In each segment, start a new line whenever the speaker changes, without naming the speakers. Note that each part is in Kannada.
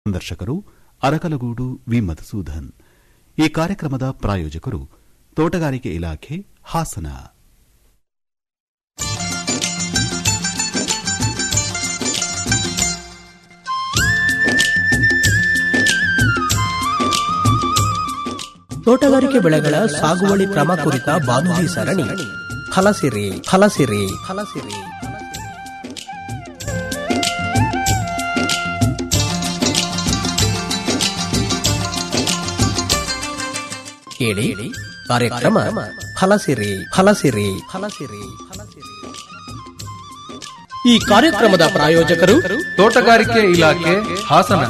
ಸಂದರ್ಶಕರು ಅರಕಲಗೂಡು ವಿ ಮಧುಸೂದನ್ ಈ ಕಾರ್ಯಕ್ರಮದ ಪ್ರಾಯೋಜಕರು ತೋಟಗಾರಿಕೆ ಇಲಾಖೆ ಹಾಸನ
ತೋಟಗಾರಿಕೆ ಬೆಳೆಗಳ ಸಾಗುವಳಿ ಕ್ರಮ ಕುರಿತ ಬಾನುಲಿ ಸರಣಿ ಫಲಸಿರಿ ಫಲಸಿರಿ ಫಲಸಿರಿ ಕೇಳಿ ಕಾರ್ಯಕ್ರಮ ಫಲಸಿರಿ ಫಲಸಿರಿ ಫಲಸಿರಿ ಫಲಸಿರಿ ಈ ಕಾರ್ಯಕ್ರಮದ ಪ್ರಾಯೋಜಕರು
ತೋಟಗಾರಿಕೆ ಇಲಾಖೆ ಹಾಸನ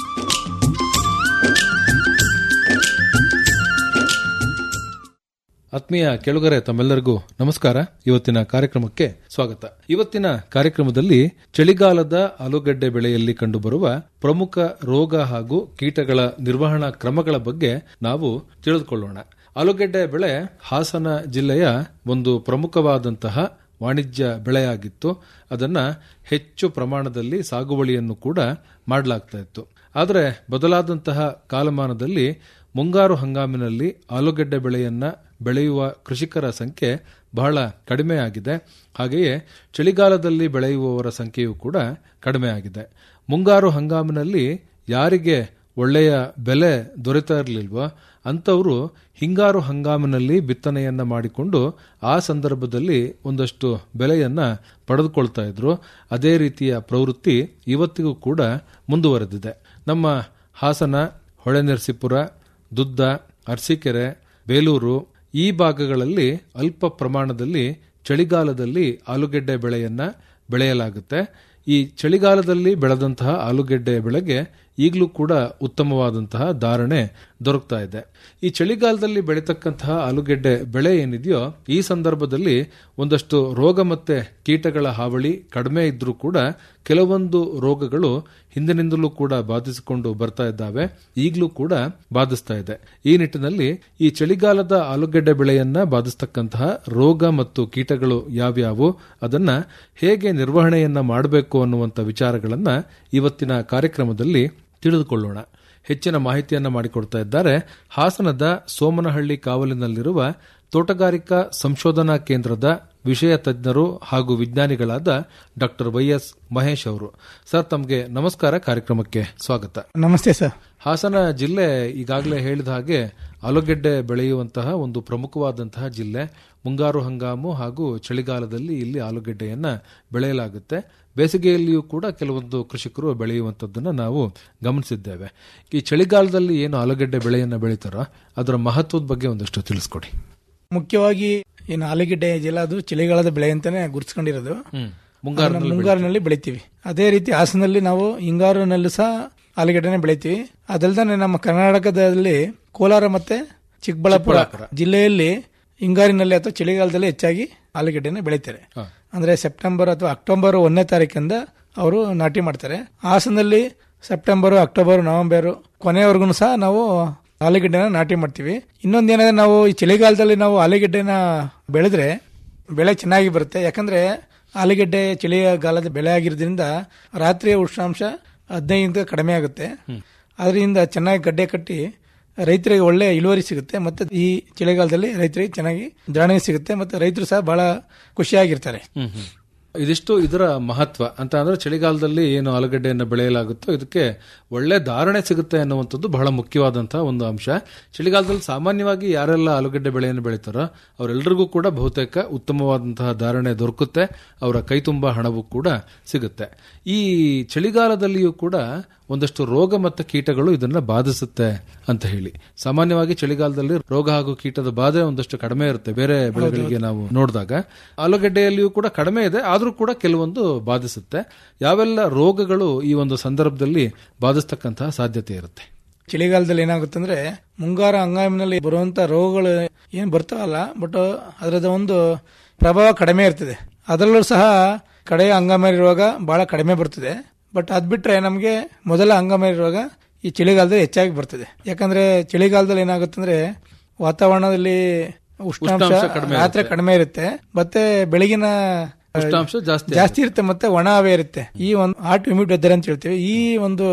ಆತ್ಮೀಯ ಕೆಳುಗರೆ ತಮ್ಮೆಲ್ಲರಿಗೂ ನಮಸ್ಕಾರ ಇವತ್ತಿನ ಕಾರ್ಯಕ್ರಮಕ್ಕೆ ಸ್ವಾಗತ ಇವತ್ತಿನ ಕಾರ್ಯಕ್ರಮದಲ್ಲಿ ಚಳಿಗಾಲದ ಆಲೂಗಡ್ಡೆ ಬೆಳೆಯಲ್ಲಿ ಕಂಡುಬರುವ ಪ್ರಮುಖ ರೋಗ ಹಾಗೂ ಕೀಟಗಳ ನಿರ್ವಹಣಾ ಕ್ರಮಗಳ ಬಗ್ಗೆ ನಾವು ತಿಳಿದುಕೊಳ್ಳೋಣ ಆಲೂಗಡ್ಡೆ ಬೆಳೆ ಹಾಸನ ಜಿಲ್ಲೆಯ ಒಂದು ಪ್ರಮುಖವಾದಂತಹ ವಾಣಿಜ್ಯ ಬೆಳೆಯಾಗಿತ್ತು ಅದನ್ನ ಹೆಚ್ಚು ಪ್ರಮಾಣದಲ್ಲಿ ಸಾಗುವಳಿಯನ್ನು ಕೂಡ ಮಾಡಲಾಗ್ತಾ ಇತ್ತು ಆದರೆ ಬದಲಾದಂತಹ ಕಾಲಮಾನದಲ್ಲಿ ಮುಂಗಾರು ಹಂಗಾಮಿನಲ್ಲಿ ಆಲೂಗಡ್ಡೆ ಬೆಳೆಯನ್ನ ಬೆಳೆಯುವ ಕೃಷಿಕರ ಸಂಖ್ಯೆ ಬಹಳ ಕಡಿಮೆಯಾಗಿದೆ ಹಾಗೆಯೇ ಚಳಿಗಾಲದಲ್ಲಿ ಬೆಳೆಯುವವರ ಸಂಖ್ಯೆಯೂ ಕೂಡ ಕಡಿಮೆಯಾಗಿದೆ ಮುಂಗಾರು ಹಂಗಾಮಿನಲ್ಲಿ ಯಾರಿಗೆ ಒಳ್ಳೆಯ ಬೆಲೆ ದೊರೆತಾ ಇರಲಿಲ್ವೋ ಅಂಥವರು ಹಿಂಗಾರು ಹಂಗಾಮಿನಲ್ಲಿ ಬಿತ್ತನೆಯನ್ನ ಮಾಡಿಕೊಂಡು ಆ ಸಂದರ್ಭದಲ್ಲಿ ಒಂದಷ್ಟು ಬೆಲೆಯನ್ನ ಪಡೆದುಕೊಳ್ತಾ ಇದ್ರು ಅದೇ ರೀತಿಯ ಪ್ರವೃತ್ತಿ ಇವತ್ತಿಗೂ ಕೂಡ ಮುಂದುವರೆದಿದೆ ನಮ್ಮ ಹಾಸನ ಹೊಳೆನರಸೀಪುರ ದುದ್ದ ಅರಸೀಕೆರೆ ಬೇಲೂರು ಈ ಭಾಗಗಳಲ್ಲಿ ಅಲ್ಪ ಪ್ರಮಾಣದಲ್ಲಿ ಚಳಿಗಾಲದಲ್ಲಿ ಆಲೂಗೆಡ್ಡೆ ಬೆಳೆಯನ್ನ ಬೆಳೆಯಲಾಗುತ್ತೆ ಈ ಚಳಿಗಾಲದಲ್ಲಿ ಬೆಳೆದಂತಹ ಆಲೂಗೆಡ್ಡೆ ಬೆಳೆಗೆ ಈಗಲೂ ಕೂಡ ಉತ್ತಮವಾದಂತಹ ಧಾರಣೆ ದೊರಕ್ತಾ ಇದೆ ಈ ಚಳಿಗಾಲದಲ್ಲಿ ಬೆಳೀತಕ್ಕಂತಹ ಆಲೂಗೆಡ್ಡೆ ಬೆಳೆ ಏನಿದೆಯೋ ಈ ಸಂದರ್ಭದಲ್ಲಿ ಒಂದಷ್ಟು ರೋಗ ಮತ್ತೆ ಕೀಟಗಳ ಹಾವಳಿ ಕಡಿಮೆ ಇದ್ರೂ ಕೂಡ ಕೆಲವೊಂದು ರೋಗಗಳು ಹಿಂದಿನಿಂದಲೂ ಕೂಡ ಬಾಧಿಸಿಕೊಂಡು ಬರ್ತಾ ಇದ್ದಾವೆ ಈಗಲೂ ಕೂಡ ಬಾಧಿಸ್ತಾ ಇದೆ ಈ ನಿಟ್ಟಿನಲ್ಲಿ ಈ ಚಳಿಗಾಲದ ಆಲೂಗೆಡ್ಡೆ ಬೆಳೆಯನ್ನ ಬಾಧಿಸ್ತಕ್ಕಂತಹ ರೋಗ ಮತ್ತು ಕೀಟಗಳು ಯಾವ್ಯಾವು ಅದನ್ನ ಹೇಗೆ ನಿರ್ವಹಣೆಯನ್ನ ಮಾಡಬೇಕು ಅನ್ನುವಂಥ ವಿಚಾರಗಳನ್ನ ಇವತ್ತಿನ ಕಾರ್ಯಕ್ರಮದಲ್ಲಿ ತಿಳಿದುಕೊಳ್ಳೋಣ ಹೆಚ್ಚಿನ ಮಾಹಿತಿಯನ್ನ ಮಾಡಿಕೊಡ್ತಾ ಇದ್ದಾರೆ ಹಾಸನದ ಸೋಮನಹಳ್ಳಿ ಕಾವಲಿನಲ್ಲಿರುವ ತೋಟಗಾರಿಕಾ ಸಂಶೋಧನಾ ಕೇಂದ್ರದ ವಿಷಯ ತಜ್ಞರು ಹಾಗೂ ವಿಜ್ಞಾನಿಗಳಾದ ಡಾಕ್ಟರ್ ವೈಎಸ್ ಮಹೇಶ್ ಅವರು ಸರ್ ತಮಗೆ ನಮಸ್ಕಾರ ಕಾರ್ಯಕ್ರಮಕ್ಕೆ ಸ್ವಾಗತ
ನಮಸ್ತೆ ಸರ್
ಹಾಸನ ಜಿಲ್ಲೆ ಈಗಾಗಲೇ ಹೇಳಿದ ಹಾಗೆ ಆಲೂಗೆಡ್ಡೆ ಬೆಳೆಯುವಂತಹ ಒಂದು ಪ್ರಮುಖವಾದಂತಹ ಜಿಲ್ಲೆ ಮುಂಗಾರು ಹಂಗಾಮು ಹಾಗೂ ಚಳಿಗಾಲದಲ್ಲಿ ಇಲ್ಲಿ ಆಲೂಗೆಡ್ಡೆಯನ್ನ ಬೆಳೆಯಲಾಗುತ್ತೆ ಬೇಸಿಗೆಯಲ್ಲಿಯೂ ಕೂಡ ಕೆಲವೊಂದು ಕೃಷಿಕರು ಬೆಳೆಯುವಂಥದ್ದನ್ನು ನಾವು ಗಮನಿಸಿದ್ದೇವೆ ಈ ಚಳಿಗಾಲದಲ್ಲಿ ಏನು ಆಲೂಗೆಡ್ಡೆ ಬೆಳೆಯನ್ನ ಬೆಳೀತಾರೋ ಅದರ ಮಹತ್ವದ ಬಗ್ಗೆ ಒಂದಷ್ಟು ತಿಳಿಸ್ಕೊಡಿ
ಮುಖ್ಯವಾಗಿ ಏನು ಆಲೂಗೆಡ್ಡೆ ಇದೆಯಲ್ಲ ಅದು ಚಳಿಗಾಲದ ಬೆಳೆ ಅಂತಾನೆ ಗುರುತಿಸ್ಕೊಂಡಿರೋದು
ಮುಂಗಾರು
ಅದನ್ನ ಮುಂಗಾರಿನಲ್ಲಿ ಬೆಳಿತೀವಿ ಅದೇ ರೀತಿ ಹಾಸನಲ್ಲಿ ನಾವು ಹಿಂಗಾರಿನಲ್ಲೂ ಸಹ ಆಲೂಗೆಡ್ಡೆನೆ ಬೆಳಿತೀವಿ ಅದಲ್ದೇ ನಮ್ಮ ಕರ್ನಾಟಕದಲ್ಲಿ ಕೋಲಾರ ಮತ್ತೆ ಚಿಕ್ಕಬಳ್ಳಾಪುರ ಜಿಲ್ಲೆಯಲ್ಲಿ ಹಿಂಗಾರಿನಲ್ಲಿ ಅಥವಾ ಚಳಿಗಾಲದಲ್ಲಿ ಹೆಚ್ಚಾಗಿ ಆಲೂಗೆಡ್ಡೆನ ಬೆಳಿತಾರೆ ಅಂದ್ರೆ ಸೆಪ್ಟೆಂಬರ್ ಅಥವಾ ಅಕ್ಟೋಬರ್ ಒಂದನೇ ತಾರೀಕಿಂದ ಅವರು ನಾಟಿ ಮಾಡ್ತಾರೆ ಹಾಸನಲ್ಲಿ ಸೆಪ್ಟೆಂಬರ್ ಅಕ್ಟೋಬರ್ ನವೆಂಬರ್ ಕೊನೆಯವರೆಗೂ ಸಹ ನಾವು ಆಲೂಗೆಡ್ಡೆನ ನಾಟಿ ಮಾಡ್ತೀವಿ ಇನ್ನೊಂದೇನಂದ್ರೆ ನಾವು ಈ ಚಳಿಗಾಲದಲ್ಲಿ ನಾವು ಆಲೂಗೆಡ್ಡೆನ ಬೆಳೆದ್ರೆ ಬೆಳೆ ಚೆನ್ನಾಗಿ ಬರುತ್ತೆ ಯಾಕಂದ್ರೆ ಆಲೂಗೆಡ್ಡೆ ಚಳಿಗಾಲದ ಬೆಳೆ ಆಗಿರೋದ್ರಿಂದ ರಾತ್ರಿಯ ಉಷ್ಣಾಂಶ ಹದಿನೈದಿಂದ ಕಡಿಮೆ ಆಗುತ್ತೆ ಅದರಿಂದ ಚೆನ್ನಾಗಿ ಗಡ್ಡೆ ಕಟ್ಟಿ ರೈತರಿಗೆ ಒಳ್ಳೆ ಇಳುವರಿ ಸಿಗುತ್ತೆ ಮತ್ತೆ ಈ ಚಳಿಗಾಲದಲ್ಲಿ ರೈತರಿಗೆ ಚೆನ್ನಾಗಿ ಧಾರಣೆ ಸಿಗುತ್ತೆ ಮತ್ತೆ ರೈತರು ಸಹ ಬಹಳ ಖುಷಿಯಾಗಿರ್ತಾರೆ
ಇದಿಷ್ಟು ಇದರ ಮಹತ್ವ ಅಂತ ಅಂದ್ರೆ ಚಳಿಗಾಲದಲ್ಲಿ ಏನು ಆಲೂಗಡ್ಡೆಯನ್ನು ಬೆಳೆಯಲಾಗುತ್ತೋ ಇದಕ್ಕೆ ಒಳ್ಳೆ ಧಾರಣೆ ಸಿಗುತ್ತೆ ಅನ್ನುವಂಥದ್ದು ಬಹಳ ಮುಖ್ಯವಾದಂತಹ ಒಂದು ಅಂಶ ಚಳಿಗಾಲದಲ್ಲಿ ಸಾಮಾನ್ಯವಾಗಿ ಯಾರೆಲ್ಲ ಆಲೂಗಡ್ಡೆ ಬೆಳೆಯನ್ನು ಬೆಳೀತಾರೋ ಅವರೆಲ್ಲರಿಗೂ ಕೂಡ ಬಹುತೇಕ ಉತ್ತಮವಾದಂತಹ ಧಾರಣೆ ದೊರಕುತ್ತೆ ಅವರ ಕೈ ತುಂಬ ಹಣವೂ ಕೂಡ ಸಿಗುತ್ತೆ ಈ ಚಳಿಗಾಲದಲ್ಲಿಯೂ ಕೂಡ ಒಂದಷ್ಟು ರೋಗ ಮತ್ತು ಕೀಟಗಳು ಇದನ್ನ ಬಾಧಿಸುತ್ತೆ ಅಂತ ಹೇಳಿ ಸಾಮಾನ್ಯವಾಗಿ ಚಳಿಗಾಲದಲ್ಲಿ ರೋಗ ಹಾಗೂ ಕೀಟದ ಬಾಧೆ ಒಂದಷ್ಟು ಕಡಿಮೆ ಇರುತ್ತೆ ಬೇರೆ ಬೆಳೆಗಳಿಗೆ ನಾವು ನೋಡಿದಾಗ ಆಲೂಗಡ್ಡೆಯಲ್ಲಿಯೂ ಕೂಡ ಕಡಿಮೆ ಇದೆ ಆದ್ರೂ ಕೂಡ ಕೆಲವೊಂದು ಬಾಧಿಸುತ್ತೆ ಯಾವೆಲ್ಲ ರೋಗಗಳು ಈ ಒಂದು ಸಂದರ್ಭದಲ್ಲಿ ಬಾಧಿಸ್ತಕ್ಕಂತಹ ಸಾಧ್ಯತೆ ಇರುತ್ತೆ
ಚಳಿಗಾಲದಲ್ಲಿ ಏನಾಗುತ್ತಂದ್ರೆ ಮುಂಗಾರ ಹಂಗಾಮಿನಲ್ಲಿ ಬರುವಂತ ರೋಗಗಳು ಏನ್ ಬರ್ತಾವಲ್ಲ ಬಟ್ ಅದರದ ಒಂದು ಪ್ರಭಾವ ಕಡಿಮೆ ಇರ್ತದೆ ಅದರಲ್ಲೂ ಸಹ ಕಡೆಯ ಹಂಗಾಮಿ ರೋಗ ಬಹಳ ಕಡಿಮೆ ಬರ್ತದೆ ಬಟ್ ಅದ್ ಬಿಟ್ರೆ ನಮಗೆ ಮೊದಲ ಹಂಗಾಮಿ ರೋಗ ಈ ಚಳಿಗಾಲದಲ್ಲಿ ಹೆಚ್ಚಾಗಿ ಬರ್ತದೆ ಯಾಕಂದ್ರೆ ಚಳಿಗಾಲದಲ್ಲಿ ಏನಾಗುತ್ತಂದ್ರೆ ವಾತಾವರಣದಲ್ಲಿ ಉಷ್ಣಾಂಶ
ಉಷ್ಣಾಂಶ ಕಡಿಮೆ
ರಾತ್ರಿ ಕಡಿಮೆ ಇರುತ್ತೆ ಮತ್ತೆ ಬೆಳಗಿನ
ಉಷ್ಣಾಂಶ ಜಾಸ್ತಿ
ಜಾಸ್ತಿ ಇರುತ್ತೆ ಮತ್ತೆ ಒಣ ಹವೆ ಇರುತ್ತೆ ಈ ಒಂದು ಹಾಟ್ ಹ್ಯೂಮಿಡ್ ವೆದರ್ ಅಂತ ಹೇಳ್ತೀವಿ ಈ ಒಂದು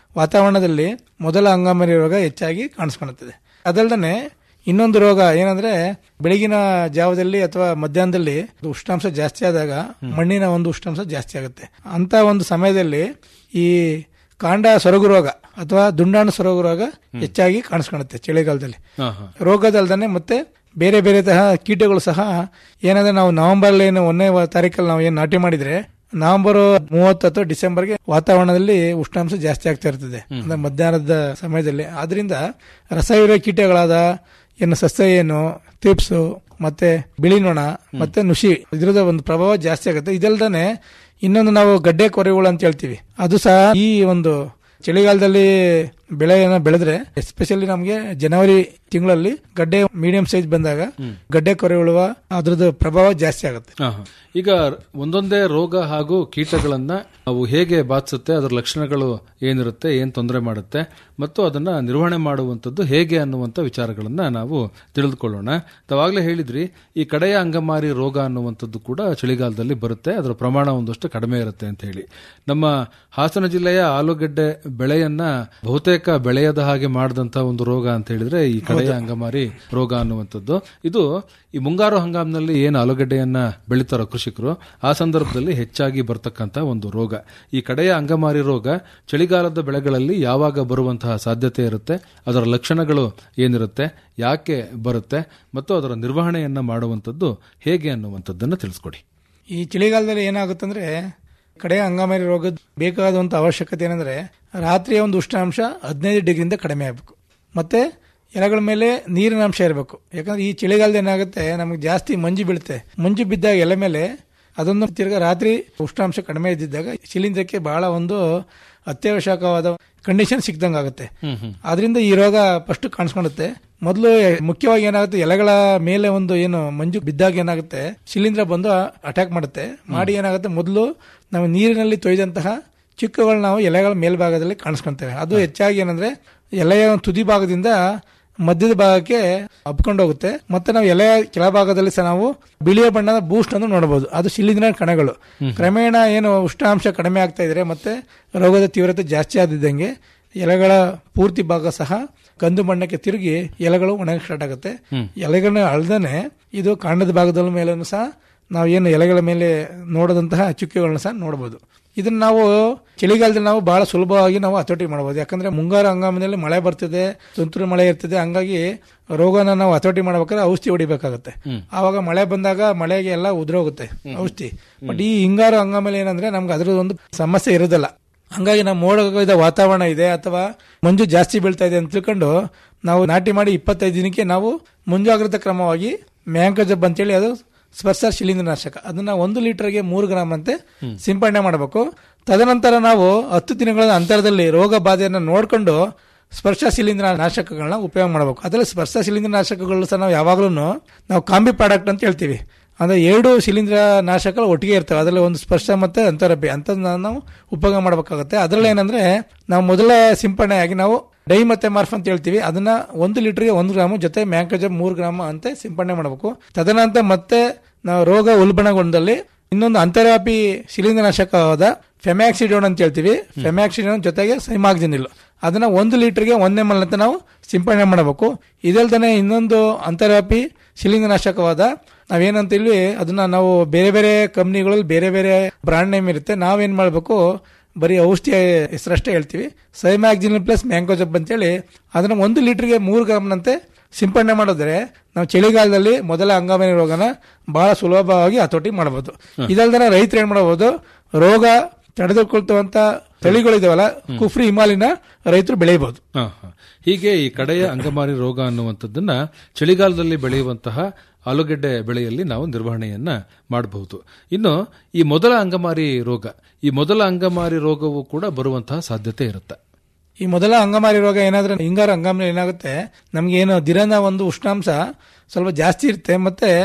ವಾತಾವರಣದಲ್ಲಿ ಮೊದಲ ಅಂಗಾಮರಿ ರೋಗ ಹೆಚ್ಚಾಗಿ ಕಾಣಿಸ್ಕೊಳ್ಳುತ್ತದೆ ಅದಲ್ಲದೆ ಇನ್ನೊಂದು ರೋಗ ಏನಂದ್ರೆ ಬೆಳಗಿನ ಜಾವದಲ್ಲಿ ಅಥವಾ ಮಧ್ಯಾಹ್ನದಲ್ಲಿ ಉಷ್ಣಾಂಶ ಜಾಸ್ತಿ ಆದಾಗ ಮಣ್ಣಿನ ಒಂದು ಉಷ್ಣಾಂಶ ಜಾಸ್ತಿ ಆಗುತ್ತೆ ಅಂತ ಒಂದು ಸಮಯದಲ್ಲಿ ಈ ಕಾಂಡ ಸೊರಗು ರೋಗ ಅಥವಾ ದುಂಡಾಣು ಸೊರಗು ರೋಗ ಹೆಚ್ಚಾಗಿ ಕಾಣಿಸ್ಕೊಳ್ಳುತ್ತೆ ಚಳಿಗಾಲದಲ್ಲಿ
ಹಾ ಹಾ
ರೋಗದಲ್ದನೆ ಮತ್ತೆ ಬೇರೆ ಬೇರೆ ತಹ ಕೀಟಗಳು ಸಹ ಏನಂದ್ರೆ ನಾವು ನವೆಂಬರ್ ಏನು ಒಂದನೇ ತಾರೀಕಲ್ಲಿ ನಾವು ಏನು ನಾಟಿ ಮಾಡಿದ್ರೆ ನವೆಂಬರ್ ಮೂವತ್ತು ಅಥವಾ ಡಿಸೆಂಬರ್ಗೆ ವಾತಾವರಣದಲ್ಲಿ ಉಷ್ಣಾಂಶ ಜಾಸ್ತಿ ಆಗ್ತಾ ಇರ್ತದೆ ಅಂದ್ರೆ ಮಧ್ಯಾಹ್ನದ ಸಮಯದಲ್ಲಿ ಆದ್ರಿಂದ ರಸಹೀರೋ ಕೀಟಗಳಾದ ಏನು ಸಸ್ಯ ಏನು ತ್ರಿಪ್ಸು ಮತ್ತೆ ಬಿಳಿ ನೊಣ ಮತ್ತೆ ನುಷಿ ಇದ್ರದ ಒಂದು ಪ್ರಭಾವ ಜಾಸ್ತಿ ಆಗುತ್ತೆ ಇದಲ್ದನೆ ಇನ್ನೊಂದು ನಾವು ಗಡ್ಡೆ ಕೊರೆಗಳು ಅಂತ ಹೇಳ್ತೀವಿ ಅದು ಸಹ ಈ ಒಂದು ಚಳಿಗಾಲದಲ್ಲಿ ಬೆಳೆಯನ್ನ ಬೆಳೆದ್ರೆ ಎಸ್ಪೆಷಲಿ ನಮಗೆ ಜನವರಿ ತಿಂಗಳಲ್ಲಿ ಗಡ್ಡೆ ಮೀಡಿಯಂ ಸೈಜ್ ಬಂದಾಗ ಗಡ್ಡೆ ಕೊರೆಯುಳುವ ಅದ್ರದ್ದು ಪ್ರಭಾವ ಜಾಸ್ತಿ ಆಗುತ್ತೆ
ಹಾ, ಹಾ. ಈಗ ಒಂದೊಂದೇ ರೋಗ ಹಾಗೂ ಕೀಟಗಳನ್ನ ಅವು ಹೇಗೆ ಬಾಧಿಸುತ್ತೆ ಅದರ ಲಕ್ಷಣಗಳು ಏನಿರುತ್ತೆ ಏನ್ ತೊಂದರೆ ಮಾಡುತ್ತೆ ಮತ್ತು ಅದನ್ನ ನಿರ್ವಹಣೆ ಮಾಡುವಂತದ್ದು ಹೇಗೆ ಅನ್ನುವಂತ ವಿಚಾರಗಳನ್ನ ನಾವು ತಿಳಿದುಕೊಳ್ಳೋಣ ತಾವಾಗ್ಲೇ ಹೇಳಿದ್ರಿ ಈ ಕಡೆಯ ಅಂಗಮಾರಿ ರೋಗ ಅನ್ನುವಂಥದ್ದು ಕೂಡ ಚಳಿಗಾಲದಲ್ಲಿ ಬರುತ್ತೆ ಅದರ ಪ್ರಮಾಣ ಒಂದಷ್ಟು ಕಡಿಮೆ ಇರುತ್ತೆ ಅಂತ ಹೇಳಿ ನಮ್ಮ ಹಾಸನ ಜಿಲ್ಲೆಯ ಆಲೂಗೆಡ್ಡೆ ಬೆಳೆಯನ್ನ ಬಹುತೇಕ ಬೆಳೆಯದ ಹಾಗೆ ಮಾಡಿದಂತ ಒಂದು ರೋಗ ಅಂತ ಹೇಳಿದ್ರೆ ಈ ಕಡೆಯ ಅಂಗಮಾರಿ ರೋಗ ಅನ್ನುವಂಥದ್ದು ಇದು ಈ ಮುಂಗಾರು ಹಂಗಾಮಿನಲ್ಲಿ ಏನು ಆಲೂಗಡ್ಡೆಯನ್ನ ಬೆಳೀತಾರೋ ಕೃಷಿಕರು ಆ ಸಂದರ್ಭದಲ್ಲಿ ಹೆಚ್ಚಾಗಿ ಬರ್ತಕ್ಕಂತ ಒಂದು ರೋಗ ಈ ಕಡೆಯ ಅಂಗಮಾರಿ ರೋಗ ಚಳಿಗಾಲದ ಬೆಳೆಗಳಲ್ಲಿ ಯಾವಾಗ ಬರುವಂತಹ ಸಾಧ್ಯತೆ ಇರುತ್ತೆ ಅದರ ಲಕ್ಷಣಗಳು ಏನಿರುತ್ತೆ ಯಾಕೆ ಬರುತ್ತೆ ಮತ್ತು ಅದರ ನಿರ್ವಹಣೆಯನ್ನ ಮಾಡುವಂಥದ್ದು ಹೇಗೆ ಅನ್ನುವಂಥದ್ದನ್ನ ತಿಳಿಸ್ಕೊಡಿ
ಈ ಚಳಿಗಾಲದಲ್ಲಿ ಏನಾಗುತ್ತಂದ್ರೆ ಕಡೆ ಅಂಗಾಮರಿ ರೋಗದ ಬೇಕಾದಂತ ಅವಶ್ಯಕತೆ ಏನಂದ್ರೆ ರಾತ್ರಿಯ ಒಂದು ಉಷ್ಣಾಂಶ ಹದಿನೈದು ಡಿಗ್ರಿಯಿಂದ ಕಡಿಮೆ ಆಗಬೇಕು ಮತ್ತೆ ಎಲೆಗಳ ಮೇಲೆ ನೀರಿನ ಅಂಶ ಇರಬೇಕು ಯಾಕಂದ್ರೆ ಈ ಚಳಿಗಾಲದ ಏನಾಗುತ್ತೆ ನಮಗೆ ಜಾಸ್ತಿ ಮಂಜು ಬೀಳುತ್ತೆ ಮಂಜು ಬಿದ್ದಾಗ ಎಲೆ ಮೇಲೆ ಅದೊಂದು ತಿರ್ಗಾ ರಾತ್ರಿ ಉಷ್ಣಾಂಶ ಕಡಿಮೆ ಇದ್ದಿದ್ದಾಗ ಶಿಲೀಂಧ್ರಕ್ಕೆ ಬಹಳ ಒಂದು ಅತ್ಯವಶ್ಯಕವಾದ ಕಂಡೀಷನ್ ಸಿಕ್ದಂಗೆ ಆಗುತ್ತೆ ಆದ್ರಿಂದ ಈ ರೋಗ ಫಸ್ಟ್ ಕಾಣಿಸ್ಕೊಳ್ಳುತ್ತೆ ಮೊದಲು ಮುಖ್ಯವಾಗಿ ಏನಾಗುತ್ತೆ ಎಲೆಗಳ ಮೇಲೆ ಒಂದು ಏನು ಮಂಜು ಬಿದ್ದಾಗ ಏನಾಗುತ್ತೆ ಶಿಲೀಂಧ್ರ ಬಂದು ಅಟ್ಯಾಕ್ ಮಾಡುತ್ತೆ ಮಾಡಿ ಏನಾಗುತ್ತೆ ಮೊದಲು ನಾವು ನೀರಿನಲ್ಲಿ ತೊಯ್ದಂತಹ ಚಿಕ್ಕುಗಳು ನಾವು ಎಲೆಗಳ ಮೇಲ್ಭಾಗದಲ್ಲಿ ಕಾಣಿಸ್ಕೊಂತೇವೆ ಅದು ಹೆಚ್ಚಾಗಿ ಏನಂದ್ರೆ ಎಲೆಯ ತುದಿ ಭಾಗದಿಂದ ಮಧ್ಯದ ಭಾಗಕ್ಕೆ ಹಬ್ಕೊಂಡು ಹೋಗುತ್ತೆ ಮತ್ತೆ ನಾವು ಎಲೆಯ ಕೆಳಭಾಗದಲ್ಲಿ ಸಹ ನಾವು ಬಿಳಿಯ ಬಣ್ಣದ ಬೂಸ್ಟ್ ಅನ್ನು ನೋಡಬಹುದು ಅದು ಶಿಲೀಂಧ್ರ ಕಣಗಳು ಕ್ರಮೇಣ ಏನು ಉಷ್ಣಾಂಶ ಕಡಿಮೆ ಆಗ್ತಾ ಇದ್ರೆ ಮತ್ತೆ ರೋಗದ ತೀವ್ರತೆ ಜಾಸ್ತಿ ಆದಿದ್ದಂಗೆ ಎಲೆಗಳ ಪೂರ್ತಿ ಭಾಗ ಸಹ ಕಂದು ಬಣ್ಣಕ್ಕೆ ತಿರುಗಿ ಎಲೆಗಳು ಒಣಗಕ್ಕೆ ಸ್ಟಾರ್ಟ್ ಆಗುತ್ತೆ ಎಲೆಗಳನ್ನ ಅಳ್ದನೆ ಇದು ಕಾಂಡದ ಭಾಗದ ಮೇಲೂ ಸಹ ನಾವು ಏನು ಎಲೆಗಳ ಮೇಲೆ ನೋಡದಂತಹ ಚುಕ್ಕೆಗಳನ್ನ ಸಹ ನೋಡಬಹುದು ಇದನ್ನ ನಾವು ಚಳಿಗಾಲದಲ್ಲಿ ನಾವು ಬಹಳ ಸುಲಭವಾಗಿ ನಾವು ಹತೋಟಿ ಮಾಡಬಹುದು ಯಾಕಂದ್ರೆ ಮುಂಗಾರು ಹಂಗಾಮಿನಲ್ಲಿ ಮಳೆ ಬರ್ತಿದೆ ತುಂತುರು ಮಳೆ ಇರ್ತದೆ ಹಂಗಾಗಿ ರೋಗನ ನಾವು ಹತೋಟಿ ಮಾಡ್ಬೇಕಾದ್ರೆ ಔಷಧಿ ಹೊಡಿಬೇಕಾಗುತ್ತೆ ಆವಾಗ ಮಳೆ ಬಂದಾಗ ಮಳೆಗೆ ಎಲ್ಲ ಉದುರೋಗುತ್ತೆ ಔಷಧಿ ಬಟ್ ಈ ಹಿಂಗಾರು ಹಂಗಾಮಲ್ಲಿ ಏನಂದ್ರೆ ನಮ್ಗೆ ಅದ್ರ ಒಂದು ಸಮಸ್ಯೆ ಇರೋದಿಲ್ಲ ಹಂಗಾಗಿ ನಾವು ಮೋಡದ ವಾತಾವರಣ ಇದೆ ಅಥವಾ ಮಂಜು ಜಾಸ್ತಿ ಬೀಳ್ತಾ ಇದೆ ಅಂತ ತಿಳ್ಕೊಂಡು ನಾವು ನಾಟಿ ಮಾಡಿ ಇಪ್ಪತ್ತೈದು ದಿನಕ್ಕೆ ನಾವು ಮುಂಜಾಗ್ರತಾ ಕ್ರಮವಾಗಿ ಮ್ಯಾಂಕೋಜಬ್ ಅಂತೇಳಿ ಅದು ಸ್ಪರ್ಶ ಶಿಲೀಂಧ್ರನಾಶಕ ಅದನ್ನ ಒಂದು ಲೀಟರ್ಗೆ ಮೂರು ಗ್ರಾಮ್ ಅಂತೆ ಸಿಂಪಡಣೆ ಮಾಡಬೇಕು ತದನಂತರ ನಾವು ಹತ್ತು ದಿನಗಳ ಅಂತರದಲ್ಲಿ ರೋಗ ಬಾಧೆಯನ್ನು ನೋಡಿಕೊಂಡು ಸ್ಪರ್ಶ ಶಿಲೀಂಧ್ರ ನಾಶಕಗಳನ್ನ ಉಪಯೋಗ ಮಾಡಬೇಕು ಅದರಲ್ಲಿ ಸ್ಪರ್ಶ ಶಿಲೀಂಧ್ರ ನಾಶಕಗಳು ಸಹ ನಾವು ಯಾವಾಗಲೂ ನಾವು ಕಾಂಬಿ ಪ್ರಾಡಕ್ಟ್ ಅಂತ ಹೇಳ್ತೀವಿ ಅಂದ್ರೆ ಎರಡು ಶಿಲೀಂಧ್ರ ನಾಶಕಗಳು ಒಟ್ಟಿಗೆ ಇರ್ತವೆ ಅದರಲ್ಲಿ ಒಂದು ಸ್ಪರ್ಶ ಮತ್ತೆ ಅಂತರಬ್ಬಿ ಅಂತ ನಾವು ಉಪಯೋಗ ಮಾಡಬೇಕಾಗುತ್ತೆ ಅದರಲ್ಲಿ ಏನಂದ್ರೆ ನಾವು ಮೊದಲ ಸಿಂಪಡಣೆಯಾಗಿ ನಾವು ಡೈ ಮತ್ತೆ ಮಾರ್ಫ್ ಅಂತ ಹೇಳ್ತೀವಿ ಅದನ್ನ ಒಂದು ಲೀಟರ್ಗೆ ಒಂದು ಗ್ರಾಮ್ ಜೊತೆ ಮ್ಯಾಂಕಜಬ್ ಮೂರು ಗ್ರಾಮ್ ಅಂತ ಸಿಂಪಡಣೆ ಮಾಡಬೇಕು ತದನಂತರ ಮತ್ತೆ ನಾವು ರೋಗ ಉಲ್ಬಣಗೊಂಡಲ್ಲಿ ಇನ್ನೊಂದು ಅಂತರ್ವ್ಯಾಪಿ ಶಿಲೀಂಧ್ರನಾಶಕವಾದ ಫೆಮ್ಯಾಕ್ಸಿಡೋನ್ ಅಂತ ಹೇಳ್ತೀವಿ ಫೆಮ್ಯಾಕ್ಸಿಡೋನ್ ಜೊತೆಗೆ ಸೈಮಾಕ್ಸಿನಿಲ್ ಅದನ್ನ ಒಂದು ಲೀಟರ್ಗೆ ಒಂದ್ ಎಮ್ ಎಲ್ ಅಂತ ನಾವು ಸಿಂಪಡಣೆ ಮಾಡಬೇಕು ಇದಲ್ದನೆ ಇನ್ನೊಂದು ಅಂತರ್ವ್ಯಾಪಿ ಶಿಲೀಂಧ್ರನಾಶಕವಾದ ನಾವೇನಂತೀವಿ ಅದನ್ನ ನಾವು ಬೇರೆ ಬೇರೆ ಕಂಪ್ನಿಗಳಲ್ಲಿ ಬೇರೆ ಬೇರೆ ಬ್ರಾಂಡ್ ನೇಮ್ ಇರುತ್ತೆ ನಾವೇನ್ ಮಾಡಬೇಕು ಬರೀ ಔಷಧಿ ಹೆಸರಷ್ಟೇ ಹೇಳ್ತೀವಿ ಸೈಮ್ಯಾಕ್ಸಿನ್ ಪ್ಲಸ್ ಮ್ಯಾಂಗೋಜಬ್ ಅಂತೇಳಿ ಅದನ್ನ ಒಂದು ಲೀಟರ್ಗೆ ಮೂರು ಗ್ರಾಮ್ನಂತೆ ಸಿಂಪಡಣೆ ಮಾಡಿದ್ರೆ ನಾವು ಚಳಿಗಾಲದಲ್ಲಿ ಮೊದಲ ಹಂಗಾಮಿನ ರೋಗನ ಬಹಳ ಸುಲಭವಾಗಿ ಹತೋಟಿ ಮಾಡಬಹುದು ಇದಲ್ದನೆ ರೈತರು ಏನ್ ಮಾಡಬಹುದು ರೋಗ ತಡೆದುಕೊಳ್ತುವಂತ ತಳಿಗಳಿದಾವಲ್ಲ ಕುಫ್ರಿ ಹಿಮಾಲಿನ ರೈತರು ಬೆಳೆಯಬಹುದು
ಹಾ, ಹಾ. ಹೀಗೆ ಈ ಕಡೆಯ ಅಂಗಮಾರಿ ರೋಗ ಅನ್ನುವಂಥದ್ದನ್ನ ಚಳಿಗಾಲದಲ್ಲಿ ಬೆಳೆಯುವಂತಹ ಆಲೂಗೆಡ್ಡೆ ಬೆಳೆಯಲ್ಲಿ ನಾವು ನಿರ್ವಹಣೆಯನ್ನ ಮಾಡಬಹುದು ಇನ್ನು ಈ ಮೊದಲ ಅಂಗಮಾರಿ ರೋಗ ಈ ಮೊದಲ ಅಂಗಮಾರಿ ರೋಗವು ಕೂಡ ಬರುವಂತಹ ಸಾಧ್ಯತೆ ಇರುತ್ತೆ
ಈ ಮೊದಲ ಅಂಗಮಾರಿ ರೋಗ ಏನಾದ್ರೆ ಹಿಂಗಾರು ಹಂಗಾಮಿನಲ್ಲಿ ಏನಾಗುತ್ತೆ ನಮ್ಗೆ ಏನು ದಿನದ ಒಂದು ಉಷ್ಣಾಂಶ ಸ್ವಲ್ಪ ಜಾಸ್ತಿ ಇರುತ್ತೆ ಮತ್ತೆ